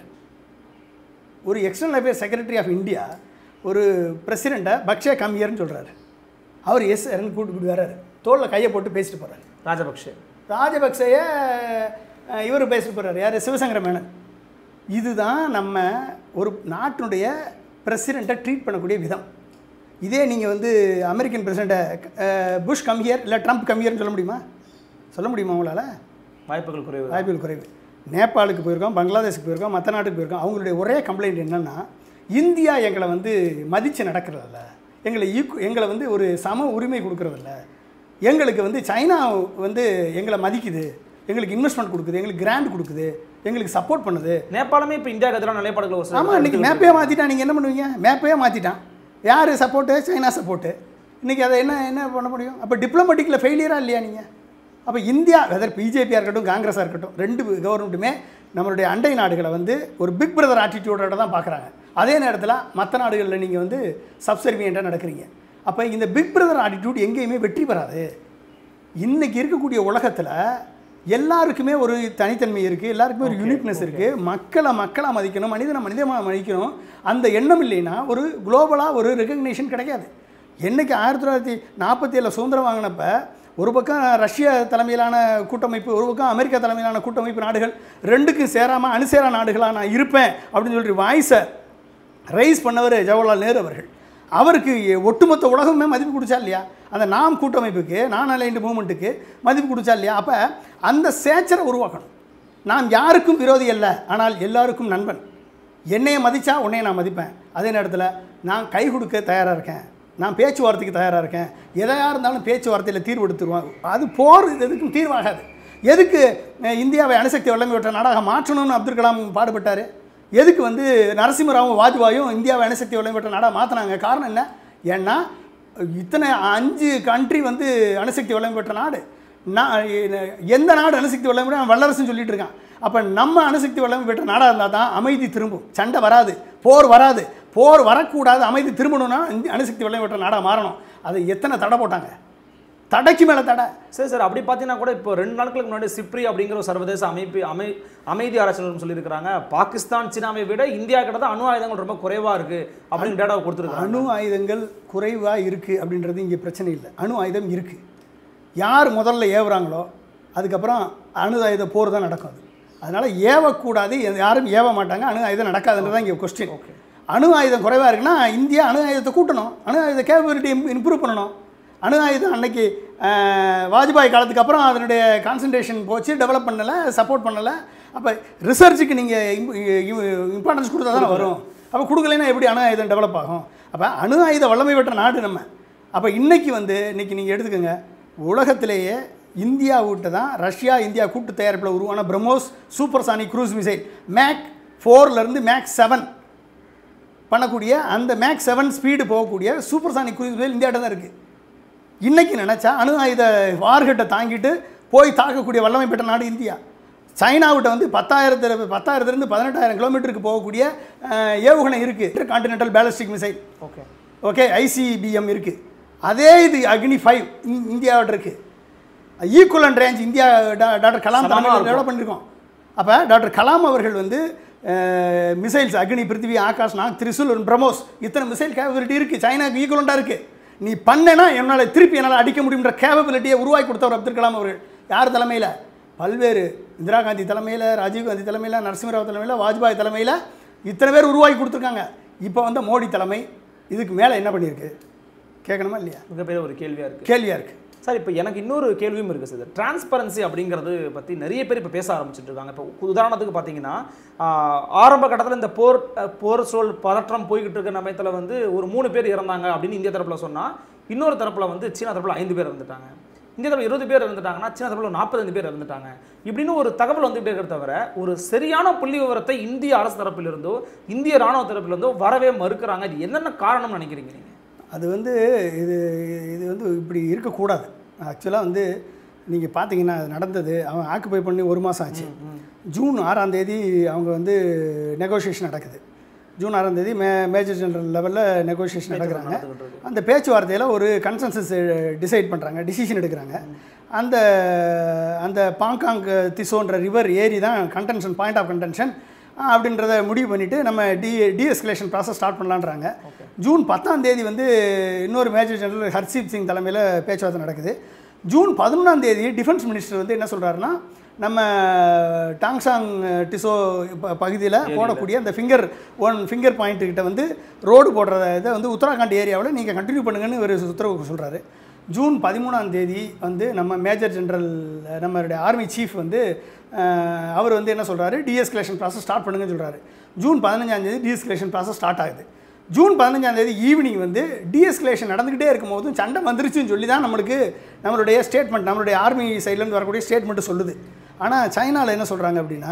ஒரு external affair secretary of India ஒரு பிரசிடெண்ட்டை பக்ஷே கம்ஹியர்னு சொல்கிறாரு அவர் எஸ் இறந்து கூப்பிட்டு வர்றாரு தோளில் கையை போட்டு பேசிட்டு போகிறாரு ராஜபக்ஷே ராஜபக்சேய இவர் பேசிட்டு போகிறார் யார் சிவசங்கர மேனன் இதுதான் நம்ம ஒரு நாட்டினுடைய பிரசிடெண்ட்டை ட்ரீட் பண்ணக்கூடிய விதம் இதே நீங்கள் வந்து அமெரிக்கன் பிரசிடெண்ட்டை புஷ் கம்ஹியர் இல்லை ட்ரம்ப் கம்ஹியர்னு சொல்ல முடியுமா சொல்ல முடியுமா உங்களால் வாய்ப்புகள் குறைவு வாய்ப்புகள் குறைவு நேபாளுக்கு போயிருக்கோம் பங்களாதேஷுக்கு போயிருக்கோம் மற்ற நாட்டுக்கு போயிருக்கோம் அவங்களுடைய ஒரே கம்ப்ளைண்ட் என்னென்னா இந்தியா எங்களை வந்து மதித்து நடக்கிறதில்ல எங்களை ஈக்கு எங்களை வந்து ஒரு சம உரிமை கொடுக்கறதில்ல எங்களுக்கு வந்து சைனா வந்து எங்களை மதிக்குது எங்களுக்கு இன்வெஸ்ட்மெண்ட் கொடுக்குது எங்களுக்கு கிராண்ட் கொடுக்குது எங்களுக்கு சப்போர்ட் பண்ணுது நேபாளமே இப்போ இந்தியாவுக்கு எதிரான நிலைப்பாடுகள் ஒரு சில ஆமாம் இன்றைக்கி மேப்பே மாற்றிட்டான் நீங்கள் என்ன பண்ணுவீங்க மேப்பே மாற்றிட்டான் யார் சப்போர்ட்டு சைனா சப்போர்ட்டு இன்றைக்கி அதை என்ன என்ன பண்ண முடியும் அப்போ டிப்ளமேட்டிக்கில் ஃபெயிலியராக இல்லையா நீங்கள் அப்போ இந்தியா வெதர் பிஜேபியாக இருக்கட்டும் காங்கிரஸாக இருக்கட்டும் ரெண்டு கவர்மெண்ட்டுமே நம்மளுடைய அண்டை நாடுகளை வந்து ஒரு பிக் பிரதர் ஆட்டிடியூடோட தான் பார்க்குறாங்க அதே நேரத்தில் மற்ற நாடுகளில் நீங்கள் வந்து சப்சர்வியண்ட்டாக நடக்கிறீங்க அப்போ இந்த பிக் பிரதர் ஆட்டிடியூட் எங்கேயுமே வெற்றி பெறாது இன்னைக்கு இருக்கக்கூடிய உலகத்தில் எல்லாருக்குமே ஒரு தனித்தன்மை இருக்குது எல்லாருக்குமே ஒரு யூனிக்னஸ் இருக்குது மக்களை மக்களாக மதிக்கணும் மனிதனை மனிதமாக மதிக்கணும் அந்த எண்ணம் இல்லைன்னா ஒரு குளோபலாக ஒரு ரெகக்னேஷன் கிடைக்காது என்னைக்கு ஆயிரத்தி தொள்ளாயிரத்தி நாற்பத்தி ஏழில் சுதந்திரம் வாங்கினப்ப ஒரு பக்கம் ரஷ்ய தலைமையிலான கூட்டமைப்பு ஒரு பக்கம் அமெரிக்கா தலைமையிலான கூட்டமைப்பு நாடுகள் ரெண்டுக்கும் சேராமல் அணுசேரா நாடுகளாக நான் இருப்பேன் அப்படின்னு சொல்லிட்டு வாய்ஸை ரைஸ் பண்ணவர் ஜவஹர்லால் நேரு அவர்கள் அவருக்கு ஒட்டுமொத்த உலகமே மதிப்பு கொடுத்தா இல்லையா அந்த நாம் கூட்டமைப்புக்கு நான் அலைண்ட் மூமெண்ட்டுக்கு மதிப்பு கொடுத்தா இல்லையா அப்போ அந்த சேச்சரை உருவாக்கணும் நான் யாருக்கும் விரோதி அல்ல ஆனால் எல்லாருக்கும் நண்பன் என்னைய மதித்தா உன்னைய நான் மதிப்பேன் அதே நேரத்தில் நான் கை கொடுக்க தயாராக இருக்கேன் நான் பேச்சுவார்த்தைக்கு தயாராக இருக்கேன் எதையாக இருந்தாலும் பேச்சுவார்த்தையில் தீர்வு எடுத்துருவான் அது போர் இது எதுக்கும் தீர்வாகாது எதுக்கு அஹ், இந்தியாவை அணுசக்தி வல்லமை பெற்ற நாடாக மாற்றணும்னு அப்துல் கலாம் பாடுபட்டார் எதுக்கு வந்து நரசிம்மராவும் வாஜ்பாயும் இந்தியாவை அணுசக்தி வல்லமை பெற்ற நாடாக மாற்றினாங்க காரணம் என்ன ஏன்னா இத்தனை அஞ்சு கண்ட்ரி வந்து அணுசக்தி வல்லமை பெற்ற நாடு நான் எந்த நாடு அணுசக்தி வல்லமை பெற்ற வல்லரசுன்னு சொல்லிட்டு இருக்கான் அப்போ நம்ம அணுசக்தி வல்லமை பெற்ற நாடாக இருந்தால் தான் அமைதி திரும்பும் சண்டை வராது போர் வராது போர் வரக்கூடாது அமைதி திரும்பணும்னா இந்த அணுசக்தி வல்லமை பெற்ற நாடாக மாறணும் அதை எத்தனை தடை போட்டாங்க தடைக்கு மேலே தடை சரி சார் அப்படி பார்த்தீங்கன்னா கூட இப்போ ரெண்டு நாட்களுக்கு முன்னாடி சிப்ரி அப்படிங்கிற ஒரு சர்வதேச அமைப்பு அமை அமைதி ஆராய்ச்சியாளர்கள் சொல்லியிருக்கிறாங்க பாகிஸ்தான் சீனாவை விட இந்தியா கிட்ட தான் அணு ஆயுதங்கள் ரொம்ப குறைவா இருக்கு அப்படின்னு டேட்டாவை கொடுத்துருக்காங்க அணு ஆயுதங்கள் குறைவாக இருக்குது அப்படின்றது இங்கே பிரச்சனை இல்லை அணு ஆயுதம் இருக்குது யார் முதல்ல ஏவுறாங்களோ அதுக்கப்புறம் அணு ஆயுத போர் தான் நடக்கும் அது அதனால் ஏவக்கூடாது எ- யாரும் ஏவ மாட்டாங்க அணு ஆயுதம் நடக்காதுன்றது தான் இங்கே கொஸ்டின் ஓகே அணு ஆயுதம் குறைவாக இருக்குன்னா இந்தியா அணு ஆயுதத்தை கூட்டணும் அணு ஆயுத கேபபிலிட்டி இம்ப்ரூவ் பண்ணணும் அணு ஆயுதம் அன்னைக்கு அஹ், வாஜ்பாய் காலத்துக்கு அப்புறம் அதனுடைய கான்சன்ட்ரேஷன் போச்சு டெவலப் பண்ணலை சப்போர்ட் பண்ணலை அப்போ ரிசர்ச்சுக்கு நீங்கள் இம்பார்ட்டன்ஸ் கொடுத்தா தானே வரும் அப்போ கொடுக்கலைன்னா எப்படி அணு ஆயுதம் டெவலப் ஆகும் அப்போ அணு ஆயுத வல்லமை பெற்ற நாடு நம்ம அப்போ இன்னைக்கு வந்து இன்னைக்கு நீங்கள் எடுத்துக்கோங்க உலகத்திலேயே இந்தியாவிட்ட தான் ரஷ்யா இந்தியா கூட்டு தயாரிப்பில் உருவான BrahMos supersonic cruise missile mach ஃபோர்லேருந்து மேக் செவன் பண்ணக்கூடிய அந்த மேக் செவன் ஸ்பீடு போகக்கூடிய சூப்பர்சானிக் க்ரூஸ் மிசைல் இந்தியாட்ட தான் இருக்குது இன்னைக்கு நினச்சா அணு ஆயுத வார்கட்டை தாங்கிட்டு போய் தாக்கக்கூடிய வல்லமை பெற்ற நாடு இந்தியா சைனாவிட்ட வந்து பத்தாயிரத்து பத்தாயிரத்துலேருந்து பதினெட்டாயிரம் கிலோமீட்டருக்கு போகக்கூடிய அஹ், ஏவுகணை இருக்குது continental ballistic missile okay okay ICBM இருக்குது அதே இது அக்னி ஃபைவ் இந்தியாவோட இருக்குது ஈக்குவலன் ரேஞ்ச் இந்தியா டா- டாக்டர் கலாம் சமமா தலைமையில் இருக்கும். டெவலப் பண்ணியிருக்கோம் அப்போ டாக்டர் கலாம் அவர்கள் வந்து மிசைல்ஸ் அக்னி பிருத்திவி ஆகாஷ் நாக் திரிசூல் பிரம்மோஸ் இத்தனை மிசைல் கேபபிலிட்டி இருக்குது சைனாக்கு ஈக்குவலண்ட்டாக இருக்குது நீ பண்ணேன்னா என்னால் திருப்பி என்னால் அடிக்க முடியுன்ற கேபபிலிட்டியை உருவாக்கி கொடுத்தவர் அப்துல் கலாம் அவர்கள் யார் தலைமையில் பல்வேறு இந்திரா காந்தி தலைமையில் ராஜீவ் காந்தி தலைமையில் நரசிம்மராவ் தலைமையில் வாஜ்பாய் தலைமையில் இத்தனை பேர் உருவாக்கி கொடுத்துருக்காங்க இப்போ வந்து மோடி தலைமை இதுக்கு மேலே என்ன பண்ணியிருக்கு கேட்கணுமா இல்லையா மிகப்பெரிய ஒரு கேள்வியாக இருக்குது கேள்வியாக இருக்குது சார் இப்போ எனக்கு இன்னொரு கேள்வியும் இருக்குது சார் டிரான்ஸ்பரன்சி அப்படிங்கிறது பற்றி நிறைய பேர் இப்போ பேச ஆரம்பிச்சுட்டு இருக்காங்க இப்போ உதாரணத்துக்கு பார்த்தீங்கன்னா ஆஹ், ஆரம்ப கட்டத்தில் இந்த போர் அஹ், போர் சூழல் பதற்றம் போய்கிட்டு இருக்க சமயத்தில் வந்து ஒரு மூணு பேர் இறந்தாங்க அப்படின்னு இந்திய தரப்பில் சொன்னால் இன்னொரு தரப்பில் வந்து சீனா தரப்பில் ஐந்து பேர் இறந்துட்டாங்க இந்திய தரப்பில் இருபது பேர் இறந்துட்டாங்கன்னா சீனா தரப்பில் நாற்பத்தஞ்சு பேர் இறந்துட்டாங்க இப்படின்னு ஒரு தகவல் வந்துகிட்டே இருக்கிறத தவிர ஒரு சரியான புள்ளி விவரத்தை இந்திய அரசு தரப்பிலிருந்தோ இந்திய ராணுவ தரப்பிலிருந்தோ வரவே மறுக்கிறாங்க இது என்னென்ன காரணம்னு நினைக்கிறீங்க நீங்கள் அது வந்து இது இது வந்து இப்படி இருக்கக்கூடாது ஆக்சுவலாக வந்து நீங்கள் பார்த்தீங்கன்னா அது நடந்தது அவன் ஆக்குப்பை பண்ணி ஒரு மாதம் ஆச்சு ஜூன் ஆறாம் தேதி அவங்க வந்து நெகோஷியேஷன் நடக்குது ஜூன் ஆறாம் தேதி மே மேஜர் ஜெனரல் லெவலில் நெகோஷியேஷன் நடக்கிறாங்க நடந்துகிட்டு இருக்கு. அந்த பேச்சுவார்த்தையில் ஒரு கன்சென்சஸ் டிசைட் பண்ணுறாங்க டிசிஷன் எடுக்கிறாங்க அந்த அந்த பாங்காங் திசோன்ற ரிவர் ஏரி தான் கன்டென்ஷன் பாயிண்ட் ஆஃப் கன்டென்ஷன் அப்படின்றத முடிவு பண்ணிவிட்டு நம்ம டி டிஎஸ்கலேஷன் ப்ராசஸ் ஸ்டார்ட் பண்ணலான்றாங்க ஜூன் பத்தாம் தேதி வந்து இன்னொரு மேஜர் ஜெனரல் ஹர்ஷீப் சிங் தலைமையில் பேச்சுவார்த்தை நடக்குது ஜூன் பதினொன்றாம் தேதி டிஃபென்ஸ் மினிஸ்டர் வந்து என்ன சொல்கிறாருன்னா நம்ம டாங்சாங் டிசோ பகுதியில் போடக்கூடிய அந்த ஃபிங்கர் ஒன் ஃபிங்கர் பாயிண்ட் கிட்ட வந்து ரோடு போடுற இதை வந்து உத்தராகண்ட் ஏரியாவில் நீங்கள் கண்டினியூ பண்ணுங்கன்னு ஒரு உத்தரவு சொல்கிறாரு ஜூன் பதிமூணாம் தேதி வந்து நம்ம மேஜர் ஜெனரல் நம்மளுடைய ஆர்மி சீஃப் வந்து அஹ், அவர் வந்து என்ன சொல்கிறாரு டிஎஸ்கலேஷன் ப்ராசஸ் ஸ்டார்ட் பண்ணுங்கன்னு சொல்கிறாரு ஜூன் பதினஞ்சாம் தேதி டிஎஸ்கலேஷன் ப்ராசஸ் ஸ்டார்ட் ஆகுது ஜூன் பதினஞ்சாம் தேதி ஈவினிங் வந்து டிஎஸ்கலேஷன் நடந்துக்கிட்டே இருக்கும் போதும் சண்டை வந்துருச்சுன்னு சொல்லி தான் நம்மளுக்கு நம்மளுடைய ஸ்டேட்மெண்ட் நம்மளுடைய ஆர்மி சைட்லேருந்து வரக்கூடிய ஸ்டேட்மெண்ட்டு சொல்லுது ஆனால் சைனாவில் என்ன சொல்கிறாங்க அப்படின்னா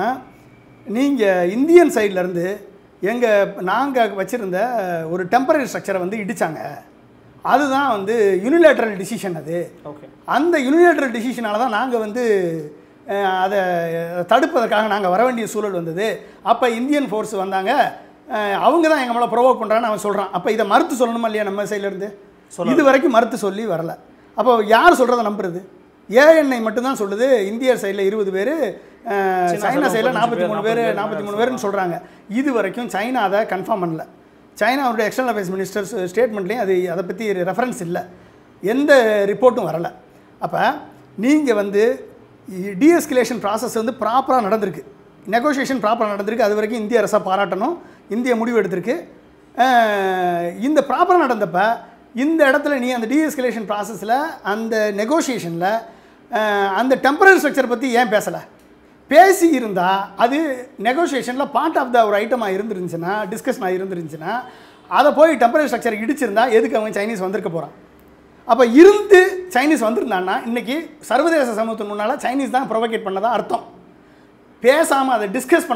நீங்கள் இந்தியன் சைட்லேருந்து எங்கள் நாங்கள் வச்சுருந்த ஒரு டெம்பரரி ஸ்ட்ரக்சரை வந்து இடித்தாங்க அதுதான் வந்து யூனிலேட்ரல் டிசிஷன் அது ஓகே அந்த யூனிலேட்ரல் டிசிஷனால தான் நாங்கள் வந்து அஹ், அதை தடுப்பதற்காக நாங்கள் வர வேண்டிய சூழல் வந்தது அப்போ இந்தியன் ஃபோர்ஸ் வந்தாங்க அஹ், அவங்க தான் எங்கள் மேலே ப்ரொவோக் பண்ணுறான்னு அவன் சொல்கிறான் அப்போ இதை மறுத்து சொல்லணுமா இல்லையா நம்ம சைட்லேருந்து இது வரைக்கும் மறுத்து சொல்லி வரல அப்போ யார் சொல்கிறத நம்புறது ஏஎன்ஐ மட்டும்தான் சொல்லுது இந்திய சைடில் இருபது பேர் சைனா சைடில் நாற்பத்தி மூணு பேர் நாற்பத்தி மூணு பேர்னு சொல்கிறாங்க இது வரைக்கும் சைனா அதை கன்ஃபார்ம் பண்ணல சைனாவுடைய எக்ஸ்டர்னல் அஃபேர்ஸ் மினிஸ்டர் ஸ்டேட்மெண்ட்லேயும் அது அதை பற்றி ரெஃபரன்ஸ் இல்லை எந்த ரிப்போர்ட்டும் வரல அப்போ நீங்கள் வந்து டிஎஸ்கலேஷன் ப்ராசஸ் வந்து ப்ராப்பராக நடந்திருக்கு நெகோஷியேஷன் ப்ராப்பராக நடந்திருக்கு அது வரைக்கும் இந்திய அரசை பாராட்டணும் இந்திய முடிவு எடுத்திருக்கு அஹ், இந்த ப்ராப்பராக நடந்தப்ப இந்த இடத்துல நீ அந்த டிஎஸ்கலேஷன் ப்ராசஸில் அந்த நெகோஷியேஷனில் அந்த டெம்பரரி ஸ்ட்ரக்சர் பற்றி ஏன் பேசலை பேசி இருந்தால் அது நெகோஷியேஷனில் பார்ட் ஆஃப் த ஒரு ஐட்டமாக இருந்துருந்துச்சுன்னா டிஸ்கஷனாக இருந்துருந்துச்சுன்னா அதை போய் டெம்பரரி ஸ்ட்ரக்சர் இடிச்சிருந்தா எதுக்கு அவன் சைனீஸ் வந்திருக்க போகிறான் அப்போ இருந்து சைனீஸ் வந்திருந்தான்னா இன்றைக்கி சர்வதேச சமூகத்தின் முன்னால் சைனீஸ் தான் ப்ரொவோகேட் பண்ணதா அர்த்தம் பேசாமல் அதை டிஸ்கஸ்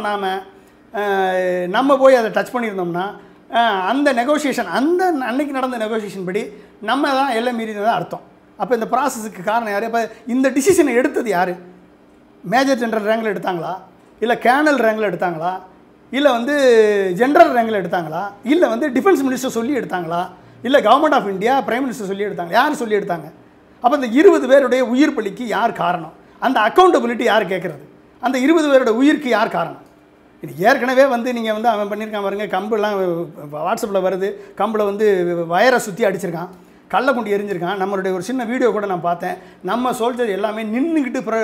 பண்ணாமல் நம்ம போய் அதை டச் பண்ணியிருந்தோம்னா அஹ், அந்த நெகோஷியேஷன் அந்த அன்னைக்கு நடந்த நெகோஷியேஷன் படி நம்ம தான் எல்லாம் மீறினதா அர்த்தம் அப்போ இந்த ப்ராசஸுக்கு காரணம் யார் இப்போ இந்த டிசிஷனை எடுத்தது யார் மேஜர் ஜெனரல் ரேங்கில் எடுத்தாங்களா இல்லை கேர்னல் ரேங்கில் எடுத்தாங்களா இல்லை வந்து ஜென்ரல் ரேங்கில் எடுத்தாங்களா இல்லை வந்து டிஃபென்ஸ் மினிஸ்டர் சொல்லி எடுத்தாங்களா இல்லை government of India prime minister சொல்லி எடுத்தாங்க யார் சொல்லி எடுத்தாங்க அப்போ இந்த இருபது பேருடைய உயிர் பலிக்கு யார் காரணம் அந்த அக்கௌண்டபிலிட்டி யார் கேட்குறது அந்த இருபது பேரோட உயிருக்கு யார் காரணம் இது ஏற்கனவே வந்து நீங்கள் வந்து அவன் பண்ணியிருக்கான் பாருங்க கம்புலாம் வாட்ஸ்அப்பில் வருது கம்பில் வந்து வயரை சுற்றி அடிச்சிருக்கான் கல்லை கொண்டு எரிஞ்சிருக்கான் நம்மளுடைய ஒரு சின்ன வீடியோ கூட நான் பார்த்தேன் நம்ம சோல்ஜர் எல்லாமே நின்றுக்கிட்டு ப்ர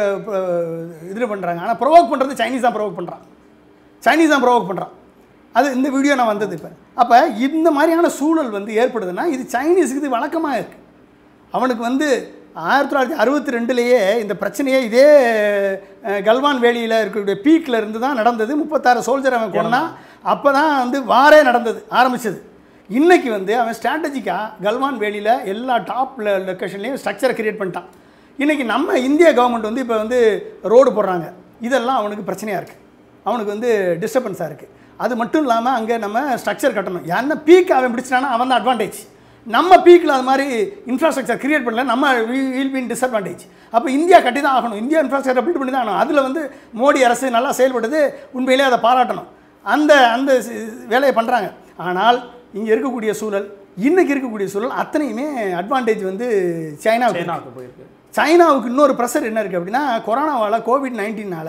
இது பண்ணுறாங்க ஆனால் ப்ரொவோக் பண்ணுறது சைனீஸ் தான் ப்ரொவோக் பண்ணுறான் சைனீஸ் தான் ப்ரொவோக் பண்ணுறான் அது இந்த வீடியோ நான் வந்தது இப்போ அப்போ இந்த மாதிரியான சூழல் வந்து ஏற்படுதுன்னா இது சைனீஸுக்கு இது வழக்கமாக இருக்குது அவனுக்கு வந்து ஆயிரத்தி தொள்ளாயிரத்தி அறுபத்தி ரெண்டுலேயே இந்த பிரச்சனையே இதே அஹ், கல்வான் வேலியில் இருக்கக்கூடிய பீக்கில் இருந்து தான் நடந்தது முப்பத்தாறு சோல்ஜர் அவன் கொண்டான் அப்போ தான் வந்து வாரே நடந்தது ஆரம்பிச்சது இன்னைக்கு வந்து அவன் ஸ்ட்ராட்டஜிக்காக கல்வான் வேலியில் எல்லா டாப் லொக்கேஷன்லேயும் ஸ்ட்ரக்சரை கிரியேட் பண்ணிட்டான் இன்றைக்கி நம்ம இந்திய கவர்மெண்ட் வந்து இப்போ வந்து ரோடு போடுறாங்க இதெல்லாம் அவனுக்கு பிரச்சனையாக இருக்குது அவனுக்கு வந்து டிஸ்டர்பன்ஸாக இருக்குது அது மட்டும் இல்லாமல் அங்கே நம்ம ஸ்ட்ரக்சர் கட்டணும் என்ன பீக் அவன் பிடிச்சிட்டானா அவன் தான் அட்வான்டேஜ் நம்ம பீக்கில் அது மாதிரி இன்ஃப்ராஸ்ட்ரக்சர் கிரியேட் பண்ணல நம்ம வில் பின் டிஸ்அட்வான்டேஜ் அப்போ இந்தியா கட்டி தான் ஆகணும் இந்தியா இன்ஃப்ராஸ்ட்ரக்சர் பில்ட் பண்ணி தான் ஆகணும் அதில் வந்து மோடி அரசு நல்லா செயல்படுது உண்மையிலே அதை பாராட்டணும் அந்த அந்த சி- வேலையை பண்ணுறாங்க ஆனால் இங்கே இருக்கக்கூடிய சூழல் இன்னைக்கு இருக்கக்கூடிய சூழல் அத்தனையுமே அட்வான்டேஜ் வந்து சைனாவுக்கு இருக்கு. சைனாவுக்கு போயிருக்கு சைனாவுக்கு இன்னொரு ப்ரெஷர் என்ன இருக்குது அப்படின்னா கொரோனாவால் கோவிட் நைன்டீனால்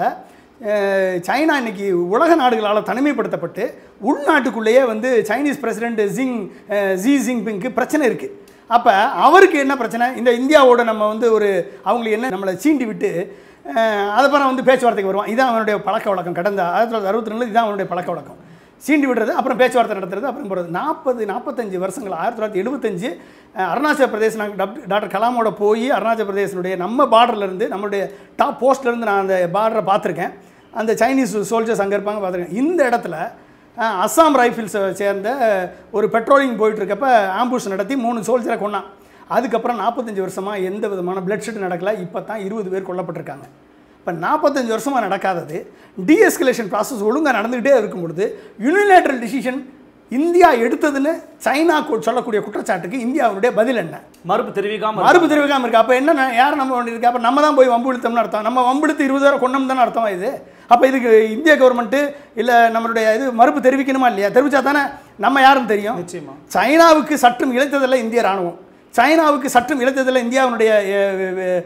சைனா இன்னைக்கு உலக நாடுகளால் தனிமைப்படுத்தப்பட்டு உள்நாட்டுக்குள்ளேயே வந்து சைனீஸ் பிரசிடென்ட் ஜிங் அஹ், ஜி ஜின்பிங்க்கு பிரச்சனை இருக்குது அப்போ அவருக்கு என்ன பிரச்சனை இந்த இந்தியாவோட நம்ம வந்து ஒரு அவங்களுக்கு என்ன நம்மளை சீண்டி விட்டு அஹ், அதுக்கப்புறம் வந்து பேச்சுவார்த்தைக்கு வருவான் இதான் அவனுடைய பழக்க வழக்கம் கடந்த ஆயிரத்தி தொள்ளாயிரத்தி அறுபத்தி ரெண்டில் இதான் அவனுடைய பழக்க வழக்கம் சீண்டி விடுறது அப்புறம் பேச்சுவார்த்தை நடத்துறது அப்புறம் போகிறது நாற்பது நாற்பத்தஞ்சு வருஷங்கள் ஆயிரத்தி தொள்ளாயிரத்தி எழுபத்தஞ்சு அஹ், அருணாச்சல பிரதேசம் நாங்கள் டாக்டர் டாக்டர் கலாமோட போய் அருணாச்சல பிரதேசனுடைய நம்ம பார்டர்ல இருந்து நம்மளுடைய டாப் போஸ்ட்லேருந்து நான் அந்த பார்டரை பார்த்துருக்கேன் அந்த சைனீஸ் சோல்ஜர்ஸ் அங்கே இருப்பாங்க பார்த்துருக்கேன் இந்த இடத்துல அஹ், அஸ்ஸாம் ரைஃபிள்ஸை சேர்ந்த ஒரு பெட்ரோலிங் போயிட்டு இருக்கப்ப ஆம்புஷ் நடத்தி மூணு சோல்ஜரை கொன்னான் அதுக்கப்புறம் நாற்பத்தஞ்சு வருஷமாக எந்த விதமான பிளட் ஷெட் நடக்கல இப்போ தான் இருபது பேர் கொல்லப்பட்டிருக்காங்க இப்போ நாற்பத்தஞ்சு வருஷமாக நடக்காதது டீஎஸ்கலேஷன் ப்ராசஸ் ஒழுங்காக நடந்துக்கிட்டே இருக்கும் பொழுது யூனிலேட்ரல் டிசிஷன் இந்தியா எடுத்ததுன்னு சைனா கு- சொல்லக்கூடிய குற்றச்சாட்டுக்கு இந்தியாவுடைய பதில் என்ன மறுப்பு தெரிவிக்காம மறுப்பு தெரிவிக்காம இருக்கு அப்போ என்ன யார் நம்ம இருக்கு அப்போ நம்ம தான் போய் வம்பு இழுத்தோம்னு அர்த்தம் நம்ம வம்பு இழுத்து இருபதாயிரம் கொண்டோம் தானே அர்த்தம் இது அப்போ இதுக்கு இந்திய கவர்மெண்ட்டு இல்லை நம்மளுடைய இது மறுப்பு தெரிவிக்கணுமா இல்லையா தெரிவிச்சா தானே நம்ம யாருன்னு தெரியும் நிச்சயமா சைனாவுக்கு சற்றும் இழைத்ததில்லை இந்திய ராணுவம் சைனாவுக்கு சற்றும் இழைத்ததில்லை இந்தியாவினுடைய அஹ், அஹ்,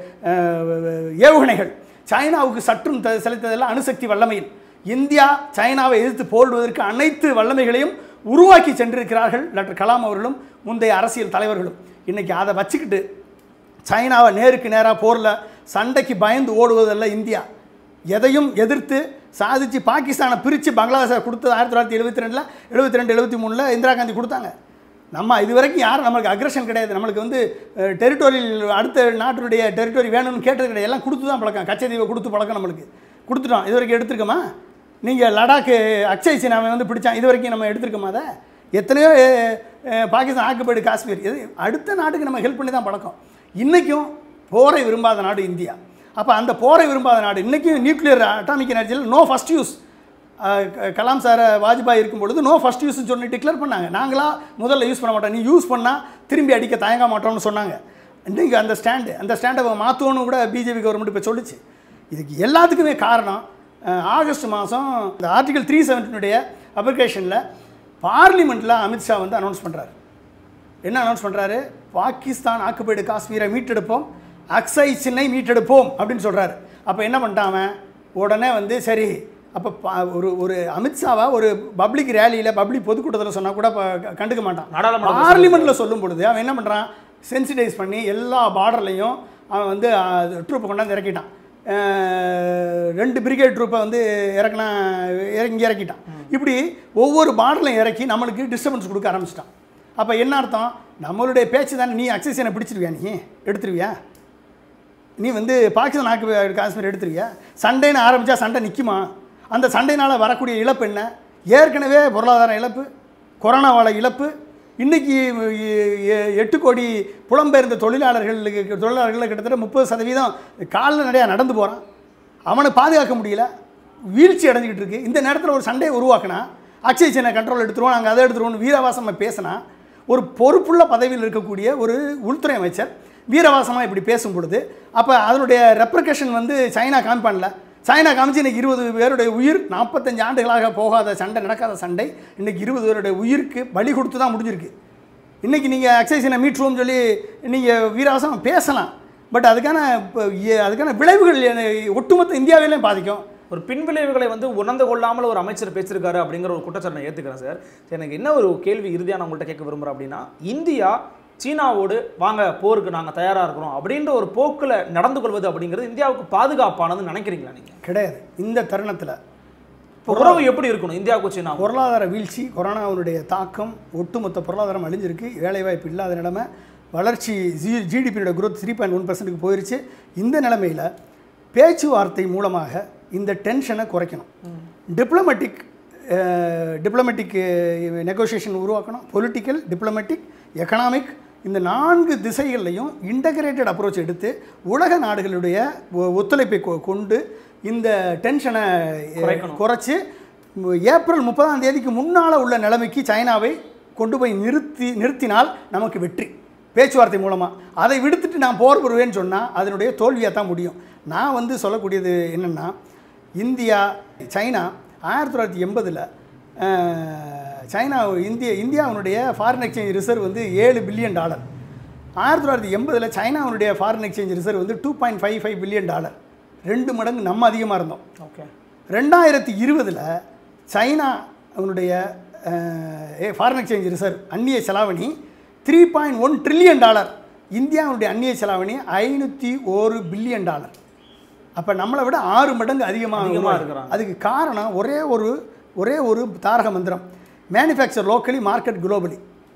அஹ், ஏவுகணைகள் சைனாவுக்கு சற்றும் த- செலுத்ததில்லை அணுசக்தி வல்லமையில் இந்தியா சைனாவை எதிர்த்து போடுவதற்கு அனைத்து வல்லமைகளையும் உருவாக்கி சென்றிருக்கிறார்கள் டாக்டர் கலாம் அவர்களும் முந்தைய அரசியல் தலைவர்களும் இன்னைக்கு அதை வச்சுக்கிட்டு சைனாவை நேருக்கு நேராக போரில் சண்டைக்கு பயந்து ஓடுவதல்ல இந்தியா எதையும் எதிர்த்து சாதிச்சு பாகிஸ்தானை பிரித்து பங்களாதேஷை கொடுத்தது ஆயிரத்தி தொள்ளாயிரத்தி எழுபத்தி ரெண்டில் எழுபத்தி ரெண்டு எழுபத்தி மூணில் இந்திரா காந்தி கொடுத்தாங்க நம்ம இது வரைக்கும் யாரும் நம்மளுக்கு அக்ரஷன் கிடையாது நம்மளுக்கு வந்து டெரிட்டோரியல் அடுத்த நாட்டினுடைய டெரிட்டோரி வேணும்னு கேட்டது கிடையாது எல்லாம் கொடுத்து தான் பழக்கம் கச்சதீவை கொடுத்து பழக்கம் நம்மளுக்கு கொடுத்துட்டோம் இது வரைக்கும் எடுத்திருக்கோமா நீங்கள் லடாக்கு அக்ஷய் சினாவை வந்து பிடிச்சான் இது வரைக்கும் நம்ம எடுத்திருக்கோமா அதை எத்தனையோ அஹ், அஹ், பாகிஸ்தான் ஆக்குபைடு காஷ்மீர் இது அடுத்த நாட்டுக்கு நம்ம ஹெல்ப் பண்ணி தான் பழக்கம் இன்றைக்கும் போரை விரும்பாத நாடு இந்தியா அப்போ அந்த போரை விரும்பாத நாடு இன்றைக்கும் நியூக்ளியர் அட்டாமிக் எனர்ஜியில் no first use Kalam sir Vajpayee இருக்கும் பொழுது நோ ஃபஸ்ட் யூஸ்னு சொல்லி டிக்ளேர் பண்ணாங்க நாங்களா முதல்ல யூஸ் பண்ண மாட்டோம் நீ யூஸ் பண்ணால் திரும்பி அடிக்க தயங்க மாட்டோம்னு சொன்னாங்க இன்றைக்கி அந்த ஸ்டாண்டு அந்த ஸ்டாண்டை மாற்றணும்னு கூட பிஜேபி கவர்மெண்ட் இப்போ சொல்லுச்சு இதுக்கு எல்லாத்துக்குமே காரணம் அஹ், ஆகஸ்ட் மாதம் இந்த ஆர்டிகல் த்ரீ செவன்டினுடைய அப்ளிகேஷனில் பார்லிமெண்ட்டில் அமித்ஷா வந்து அனௌன்ஸ் பண்ணுறாரு என்ன அனௌன்ஸ் பண்ணுறாரு பாகிஸ்தான் ஆக்குபைடு காஷ்மீரை மீட்டெடுப்போம் அக்ஸை சின்னை மீட்டெடுப்போம் அப்படின்னு சொல்கிறாரு அப்போ என்ன பண்ணிட்டான் அவன் உடனே வந்து சரி அப்போ ஒரு ஒரு அமித்ஷாவா ஒரு பப்ளிக் ரேலியில் பப்ளிக் பொதுக்கூட்டத்தில் சொன்னால் கூட ப- கண்டுக்க மாட்டான் நாடாளுமன்றத்துல பார்லிமெண்ட்டில் சொல்லும் பொழுது அவன் என்ன பண்ணுறான் சென்சிடைஸ் பண்ணி எல்லா பார்டர்லையும் அவன் வந்து ட்ரூப்பை கொண்டாந்து இறக்கிட்டான் அஹ், ரெண்டு பிரிகேட் ட்ரூப்பை வந்து இறக்குனா இறங்கி இறக்கிட்டான் இப்படி ஒவ்வொரு பார்டர்லையும் இறக்கி நம்மளுக்கு டிஸ்டர்பன்ஸ் கொடுக்க ஆரம்பிச்சிட்டான் அப்போ என்ன அர்த்தம் நம்மளுடைய பேச்சு தானே நீ அக்சசனை பிடிச்சிருவியா நீ எடுத்துருவியா நீ வந்து பாகிஸ்தான் ஆக்கு காஷ்மீர் எடுத்துருவியா சண்டைன்னு ஆரம்பித்தா சண்டை நிற்குமா அந்த சண்டைனால் வரக்கூடிய இழப்பு என்ன ஏற்கனவே பொருளாதார இழப்பு கொரோனாவால் இழப்பு இன்றைக்கி எட்டு கோடி புலம்பெயர்ந்த தொழிலாளர்களுக்கு தொழிலாளர்கள் கிட்டத்தட்ட முப்பது சதவீதம் கால்நடையாக நடந்து போகிறான் அவனை பாதுகாக்க முடியல வீழ்ச்சி அடைஞ்சிக்கிட்டு இருக்கு இந்த நேரத்தில் ஒரு சண்டையை உருவாக்கினா அக்ஷய் சென்னை கண்ட்ரோல் எடுத்துருவோம் நாங்கள் அதை எடுத்துருவோம்னு வீரவாசமாக பேசினா ஒரு பொறுப்புள்ள பதவியில் இருக்கக்கூடிய ஒரு உள்துறை அமைச்சர் வீரவாசமாக இப்படி பேசும் பொழுது அப்போ அதனுடைய ரெப்ரிகேஷன் வந்து சைனா காமிப்பான்ல சைனா காமிச்சு இன்னைக்கு இருபது பேருடைய உயிர் நாற்பத்தஞ்சு ஆண்டுகளாக போகாத சண்டை நடக்காத சண்டை இன்னைக்கு இருபது பேருடைய உயிருக்கு பலி கொடுத்து தான் முடிஞ்சிருக்கு இன்றைக்கி நீங்கள் எக்ஸசைஸை மீட்டுருவோம்னு சொல்லி நீங்கள் வீரவாசம் பேசலாம் பட் அதுக்கான இப்போ எ- அதுக்கான விளைவுகள் என்ன- ஒட்டுமொத்த இந்தியாவிலையும் பாதிக்கும் ஒரு பின்விளைவுகளை வந்து உணர்ந்து கொள்ளாமல் ஒரு அமைச்சர் பேசியிருக்காரு அப்படிங்கிற ஒரு குற்றச்சாட்டை நான் ஏற்றுக்கிறேன் சார் எனக்கு என்ன ஒரு கேள்வி இறுதியாக நான் உங்கள்கிட்ட கேட்க விரும்புகிறேன் அப்படின்னா இந்தியா சீனாவோடு வாங்க போருக்கு நாங்கள் தயாராக இருக்கிறோம் அப்படின்ற ஒரு போக்கில் நடந்து கொள்வது அப்படிங்கிறது இந்தியாவுக்கு பாதுகாப்பானதுன்னு நினைக்கிறீங்களா நீங்கள் கிடையாது இந்த தருணத்தில் இப்போ உறவு எப்படி இருக்கணும் இந்தியாவுக்கும் சீனா பொருளாதார வீழ்ச்சி கொரோனாவினுடைய தாக்கம் ஒட்டுமொத்த பொருளாதாரம் அழிஞ்சிருக்கு வேலைவாய்ப்பு இல்லாத நிலைமை வளர்ச்சி ஜி ஜிடிபியோட growth த்ரீ பாயிண்ட் ஒன் பர்சன்ட்டுக்கு போயிருச்சு இந்த நிலைமையில் பேச்சுவார்த்தை மூலமாக இந்த டென்ஷனை குறைக்கணும் டிப்ளமேட்டிக் டிப்ளமேட்டிக் நெகோசியேஷன் உருவாக்கணும் பொலிட்டிக்கல் டிப்ளமேட்டிக் எக்கனாமிக் இந்த நான்கு திசைகள்லையும் இன்டகிரேட்டட் அப்ரோச் எடுத்து உலக நாடுகளுடைய ஒ- ஒத்துழைப்பை கொ- கொண்டு இந்த டென்ஷனை குறைக்கணும். குறைச்சி ஏப்ரல் முப்பதாம் தேதிக்கு முன்னால் உள்ள நிலைமைக்கு சைனாவை கொண்டு போய் நிறுத்தி நிறுத்தினால் நமக்கு வெற்றி பேச்சுவார்த்தை மூலமாக அதை விடுத்துட்டு நான் போர் வருவேன்னு சொன்னால் அதனுடைய தோல்வியாக தான் முடியும் நான் வந்து சொல்லக்கூடியது என்னென்னா இந்தியா சைனா ஆயிரத்தி தொள்ளாயிரத்தி எண்பதில் சைனா இந்திய இந்தியாவினுடைய ஃபாரின் எக்ஸ்சேஞ்ச் ரிசர்வ் வந்து ஏழு பில்லியன் டாலர் ஆயிரத்தி தொள்ளாயிரத்தி எண்பதில் சைனாவுடைய ஃபாரின் எக்ஸ்சேஞ்ச் ரிசர்வ் வந்து two point five five billion dollar ரெண்டு மடங்கு நம்ம அதிகமாக இருந்தோம் ஓகே ரெண்டாயிரத்தி இருபதில் சைனா அவனுடைய ஃபாரின் எக்ஸ்சேஞ்ச் ரிசர்வ் அந்நிய செலாவணி three point one trillion dollar இந்தியாவுடைய அந்நிய செலாவணி ஐநூற்றி ஒரு பில்லியன் டாலர் அப்போ நம்மளை விட ஆறு மடங்கு அதிகமாக அதிகமா இருக்கிறாங்க. அதுக்கு காரணம் ஒரே ஒரு ஒரே ஒரு தாரக மந்திரம் மேனுஃபேக்சர் லோக்கலி மார்க்கெட் குளோபலி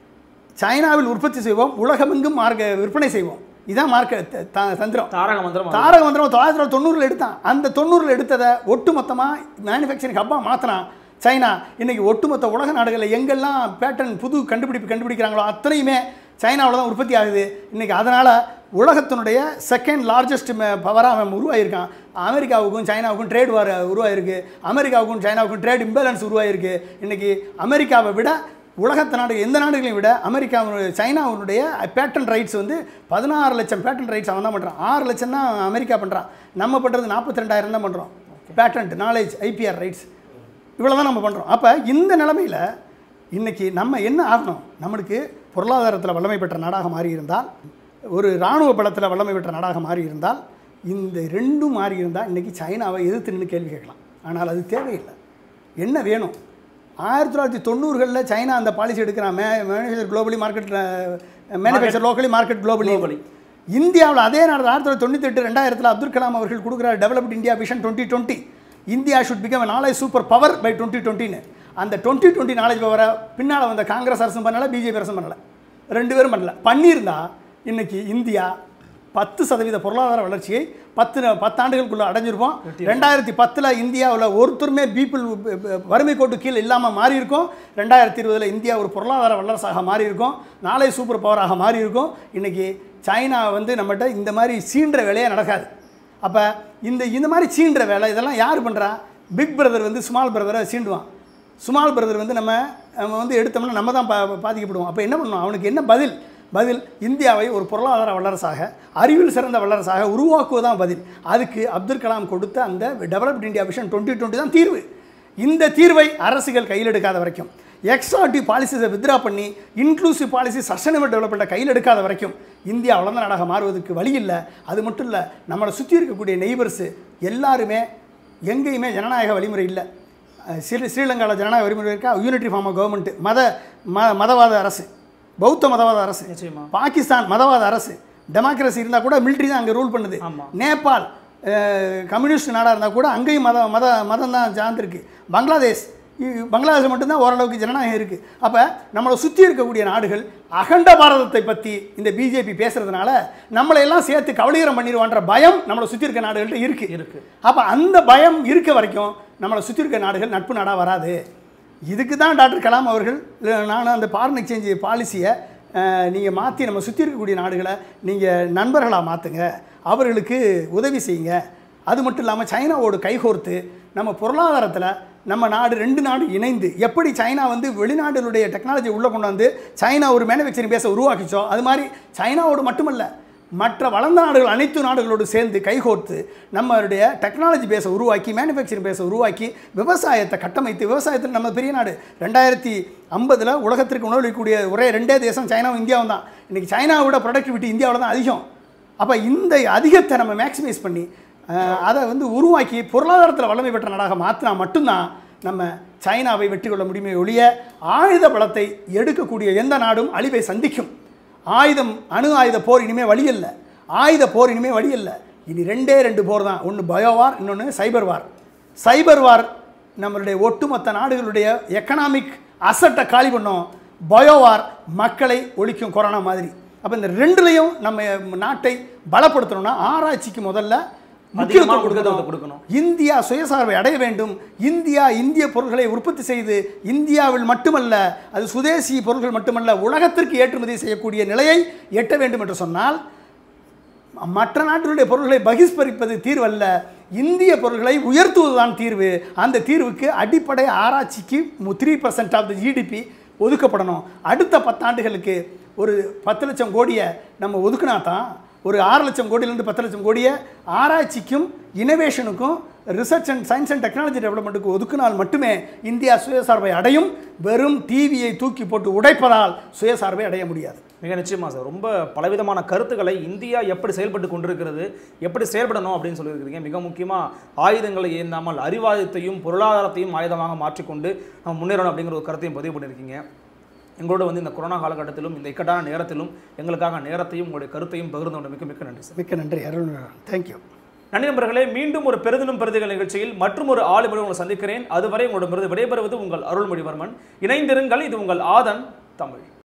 சைனாவில் உற்பத்தி செய்வோம் உலகமெங்கும் மார்க்க விற்பனை செய்வோம் இதான் மார்க்கெட் தந்திரம் தாரக மந்திரம் அது. தாரக மந்திரம் தொள்ளாயிரத்தி தொண்ணூறு தொண்ணூறில் எடுத்தான் அந்த தொண்ணூறில் எடுத்ததை ஒட்டுமொத்தமாக மேனுஃபேக்சரிங் ஹப்பாக மாற்றினான் சைனா இன்னைக்கு ஒட்டுமொத்த உலக நாடுகளில் எங்கெல்லாம் பேட்டர்ன் புது கண்டுபிடிப்பு கண்டுபிடிக்கிறாங்களோ அத்தனையுமே சைனாவில் தான் உற்பத்தி ஆகுது இன்னைக்கு அதனால் உலகத்தினுடைய செகண்ட் லார்ஜஸ்ட் பவராக அவன் உருவாகியிருக்கான் அமெரிக்காவுக்கும் சைனாவுக்கும் ட்ரேட் வார் உருவாயிருக்கு அமெரிக்காவுக்கும் சைனாவுக்கும் ட்ரேட் இம்பேலன்ஸ் உருவாயிருக்கு இன்னைக்கு அமெரிக்காவை விட உலகத்து நாடு எந்த நாடுகளையும் விட அமெரிக்காவுடைய சைனாவுடைய பேட்டன் ரைட்ஸ் வந்து பதினாறு லட்சம் பேட்டன் ரைட்ஸ் அவன் தான் பண்ணுறான் ஆறு லட்சம் தான் அமெரிக்கா பண்ணுறான் நம்ம பண்ணுறது நாற்பத்தி ரெண்டாயிரம் தான் பண்ணுறோம் பேட்டன்ட் நாலேஜ் ஐபிஆர் ரைட்ஸ் இவ்வளோ தான் நம்ம பண்ணுறோம் அப்போ இந்த நிலமையில் இன்னைக்கு நம்ம என்ன ஆகணும் நம்மளுக்கு பொருளாதாரத்தில் வல்லமை பெற்ற நாடாக மாறி இருந்தால் ஒரு இராணுவ பலத்தில் வல்லமை பெற்ற நாடாக மாறி இருந்தால் இந்த ரெண்டும் மாறி இருந்தால் இன்றைக்கி சைனாவை எதிர்த்து நின்று கேள்வி கேட்கலாம் ஆனால் அது தேவையில்லை என்ன வேணும் ஆயிரத்தி தொள்ளாயிரத்தி தொண்ணூறுகளில் சைனா அந்த பாலிசி எடுக்கிறான் மே manufacture globally market manufacture locally market globally Globally. இந்தியாவில் அதே நாடு ஆயிரத்தி தொள்ளாயிரத்தி தொண்ணூற்றி எட்டு ரெண்டாயிரத்தில் அப்துல் கலாம் அவர்கள் கொடுக்குற developed India vision twenty twenty India should become knowledge super power by twenty டுவெண்ட்டின்னு அந்த டுவெண்ட்டி டுவெண்ட்டி நாலேஜ் பவரை பின்னால் வந்த காங்கிரஸ் அரசும் பண்ணல பிஜேபி அரசும் பண்ணல ரெண்டு பேரும் பண்ணல பண்ணியிருந்தா இன்னைக்கு இந்தியா பத்து சதவீத பொருளாதார வளர்ச்சியை பத்து பத்தாண்டுகளுக்குள்ள அடைஞ்சிருப்போம் ரெண்டாயிரத்தி பத்தில் இந்தியாவில் ஒருத்தருமே பீப்புள் வறுமை கோட்டு கீழே இல்லாமல் மாறி இருக்கும் ரெண்டாயிரத்தி இருபதில் இந்தியா ஒரு பொருளாதார வல்லரசாக மாறி இருக்கும் நாளை சூப்பர் பவராக மாறி இருக்கும் இன்னைக்கு சைனா வந்து நம்மகிட்ட இந்த மாதிரி சீன்ற வேலையே நடக்காது அப்போ இந்த இந்த மாதிரி சீன்ற வேலை இதெல்லாம் யார் பண்ணுறா பிக் பிரதர் வந்து ஸ்மால் பிரதரை சீண்டுவான் ஸ்மால் பிரதர் வந்து நம்ம நம்ம வந்து எடுத்தோம்னா நம்ம தான் பா பாதிக்கப்படுவோம் அப்போ என்ன பண்ணணும் அவனுக்கு என்ன பதில் பதில் இந்தியாவை ஒரு பொருளாதார வல்லரசாக அறிவில் சிறந்த வல்லரசாக உருவாக்குவதான் பதில் அதுக்கு அப்துல் கலாம் கொடுத்த அந்த developed India vision twenty twenty தான் தீர்வு இந்த தீர்வை அரசுகள் கையில் எடுக்காத வரைக்கும் எக்ஸ்ட்ராட்டிவ் பாலிசிஸை வித்ரா பண்ணி இன்க்ளூசிவ் பாலிசி சஸ்டைனபிள் டெவலப்மெண்ட்டை கையில் எடுக்காத வரைக்கும் இந்தியா வளர்ந்த நாடாக மாறுவதற்கு வழி இல்லை அது மட்டும் இல்லை நம்மளை சுற்றி இருக்கக்கூடிய நெய்பர்ஸு எல்லாருமே எங்கேயுமே ஜனநாயக வழிமுறை இல்லை அஹ் ஸ்ரீ ஸ்ரீலங்காவில் ஜனநாயக வழிமுறை இருக்கா யூனிட்ரி ஃபார்ம் ஆஃப் கவர்மெண்ட் மத ம மதவாத அரசு பௌத்த மதவாத அரசு நிச்சயமா பாகிஸ்தான் மதவாத அரசு டெமோக்ரஸி இருந்தால் கூட மிலிட்ரி தான் அங்கே ரூல் பண்ணுது ஆமா. நேபாள் அஹ், கம்யூனிஸ்ட் நாடாக இருந்தால் கூட அங்கேயும் மத மத மதம் தான் சார்ந்திருக்கு பங்களாதேஷ் இ- பங்களாதேஷ் மட்டும்தான் ஓரளவுக்கு ஜனநாயகம் இருக்குது அப்போ நம்மளை சுற்றி இருக்கக்கூடிய நாடுகள் அகண்ட பாரதத்தை பற்றி இந்த பிஜேபி பேசுகிறதுனால நம்மளை எல்லாம் சேர்த்து கவலீகரம் பண்ணிடுவான்ற பயம் நம்மளை சுற்றி இருக்க நாடுகள்கிட்ட இருக்குது இருக்கு அப்போ அந்த பயம் இருக்க வரைக்கும் நம்மளை சுற்றி இருக்க நாடுகள் நட்பு நாடாக வராது இதுக்கு தான் டாக்டர் கலாம் அவர்கள் நான் அந்த ஃபாரின் எக்ஸ்சேஞ்ச் பாலிசியை நீங்கள் மாற்றி நம்ம சுற்றி இருக்கக்கூடிய நாடுகளை நீங்கள் நண்பர்களாக மாற்றுங்க அவர்களுக்கு உதவி செய்யுங்க அது மட்டும் இல்லாமல் சைனாவோடு கைகோர்த்து நம்ம பொருளாதாரத்தில் நம்ம நாடு ரெண்டு நாடு இணைந்து எப்படி சைனா வந்து வெளிநாடுகளுடைய டெக்னாலஜி உள்ளே கொண்டு வந்து சைனா ஒரு மேனுஃபேக்சரிங் பேஸை உருவாக்கிச்சோ அது மாதிரி சைனாவோடு மட்டுமல்ல மற்ற வளர்ந்த நாடுகள் அனைத்து நாடுகளோடு சேர்ந்து கைகோர்த்து நம்மளுடைய டெக்னாலஜி பேஸை உருவாக்கி மேனுஃபேக்சரிங் பேஸை உருவாக்கி விவசாயத்தை கட்டமைத்து விவசாயத்தில் நம்ம பெரிய நாடு ரெண்டாயிரத்தி ஐம்பதில் உலகத்திற்கு உணவளிக்கக்கூடிய ஒரே ரெண்டே தேசம் சைனாவும் இந்தியாவும் தான் இன்றைக்கி சைனாவோட ப்ரொடக்டிவிட்டி இந்தியாவில் தான் அதிகம் அப்போ இந்த அதிகத்தை நம்ம மேக்ஸிமைஸ் பண்ணி அஹ், அதை வந்து உருவாக்கி பொருளாதாரத்தில் வல்லமை பெற்ற நாடாக மாற்றினா மட்டும்தான் நம்ம சைனாவை வெற்றி கொள்ள முடியுமே ஒழிய ஆயுத பலத்தை எடுக்கக்கூடிய எந்த நாடும் அழிவை சந்திக்கும் ஆயுதம் அணு ஆயுத போர் இனிமே வழி இல்லை ஆயுத போர் இனிமே வழி இல்லை இனி ரெண்டே ரெண்டு போர் தான் ஒன்று பயோவார் இன்னொன்று சைபர் வார் சைபர் வார் நம்மளுடைய ஒட்டுமொத்த நாடுகளுடைய எக்கனாமிக் அசட்டை காலி பண்ணோம் பயோவார் மக்களை ஒழிக்கும் கொரோனா மாதிரி அப்போ இந்த ரெண்டுலேயும் நம்ம நாட்டை பலப்படுத்தணும்னா ஆராய்ச்சிக்கு முதல்ல முக்கியத்துவம் முக்கியத்துவத்தை கொடுக்கணும் கொடுக்கணும் இந்தியா சுயசார்பை அடைய வேண்டும் இந்தியா இந்திய பொருட்களை உற்பத்தி செய்து இந்தியாவில் மட்டுமல்ல அது சுதேசி பொருட்கள் மட்டுமல்ல உலகத்திற்கு ஏற்றுமதி செய்யக்கூடிய நிலையை எட்ட வேண்டும் என்று சொன்னால் மற்ற நாட்டினுடைய பொருட்களை பகிஷ்கரிப்பது தீர்வல்ல இந்திய பொருட்களை உயர்த்துவதுதான் தீர்வு அந்த தீர்வுக்கு அடிப்படை ஆராய்ச்சிக்கு three percent of the GDP ஒதுக்கப்படணும் அடுத்த பத்தாண்டுகளுக்கு ஒரு பத்து லட்சம் கோடியை நம்ம ஒதுக்குனா தான் ஒரு ஆறு லட்சம் கோடியிலேருந்து பத்து லட்சம் கோடியை ஆராய்ச்சிக்கும் இனோவேஷனுக்கும் research and science and technology டெவலப்மெண்ட்டுக்கு ஒதுக்கினால் மட்டுமே இந்தியா சுயசார்பை அடையும் வெறும் டிவியை தூக்கி போட்டு உடைப்பதால் சுயசார்பை அடைய முடியாது மிக நிச்சயமா சார் ரொம்ப பலவிதமான கருத்துக்களை இந்தியா எப்படி செயல்பட்டு கொண்டிருக்கிறது எப்படி செயல்படணும் அப்படின்னு சொல்லியிருக்கிறீங்க மிக முக்கியமாக ஆயுதங்களை ஏந்தாமல் அறிவாயுதத்தையும் பொருளாதாரத்தையும் ஆயுதமாக மாற்றிக்கொண்டு நம்ம முன்னேறணும் அப்படிங்கிற ஒரு கருத்தையும் பதிவு பண்ணியிருக்கீங்க எங்களோட வந்து இந்த கொரோனா காலகட்டத்திலும் இந்த இக்கட்டான நேரத்திலும் எங்களுக்காக நேரத்தையும் உங்களுடைய கருத்தையும் பகிர்ந்து கொண்ட மிக்க மிக்க நன்றி சார் மிக்க நன்றி அருள் தேங்க்யூ நன்றி நண்பர்களே மீண்டும் ஒரு பெருதிலும் பெருதிகள் நிகழ்ச்சியில் மற்றும் ஒரு ஆளுமுறை உங்களை சந்திக்கிறேன் அதுவரை உங்களிடமிருந்து விடைபெறுவது உங்கள் அருள்மொழிவர்மன் இணைந்திருங்கள் இது உங்கள் ஆதன் தமிழ்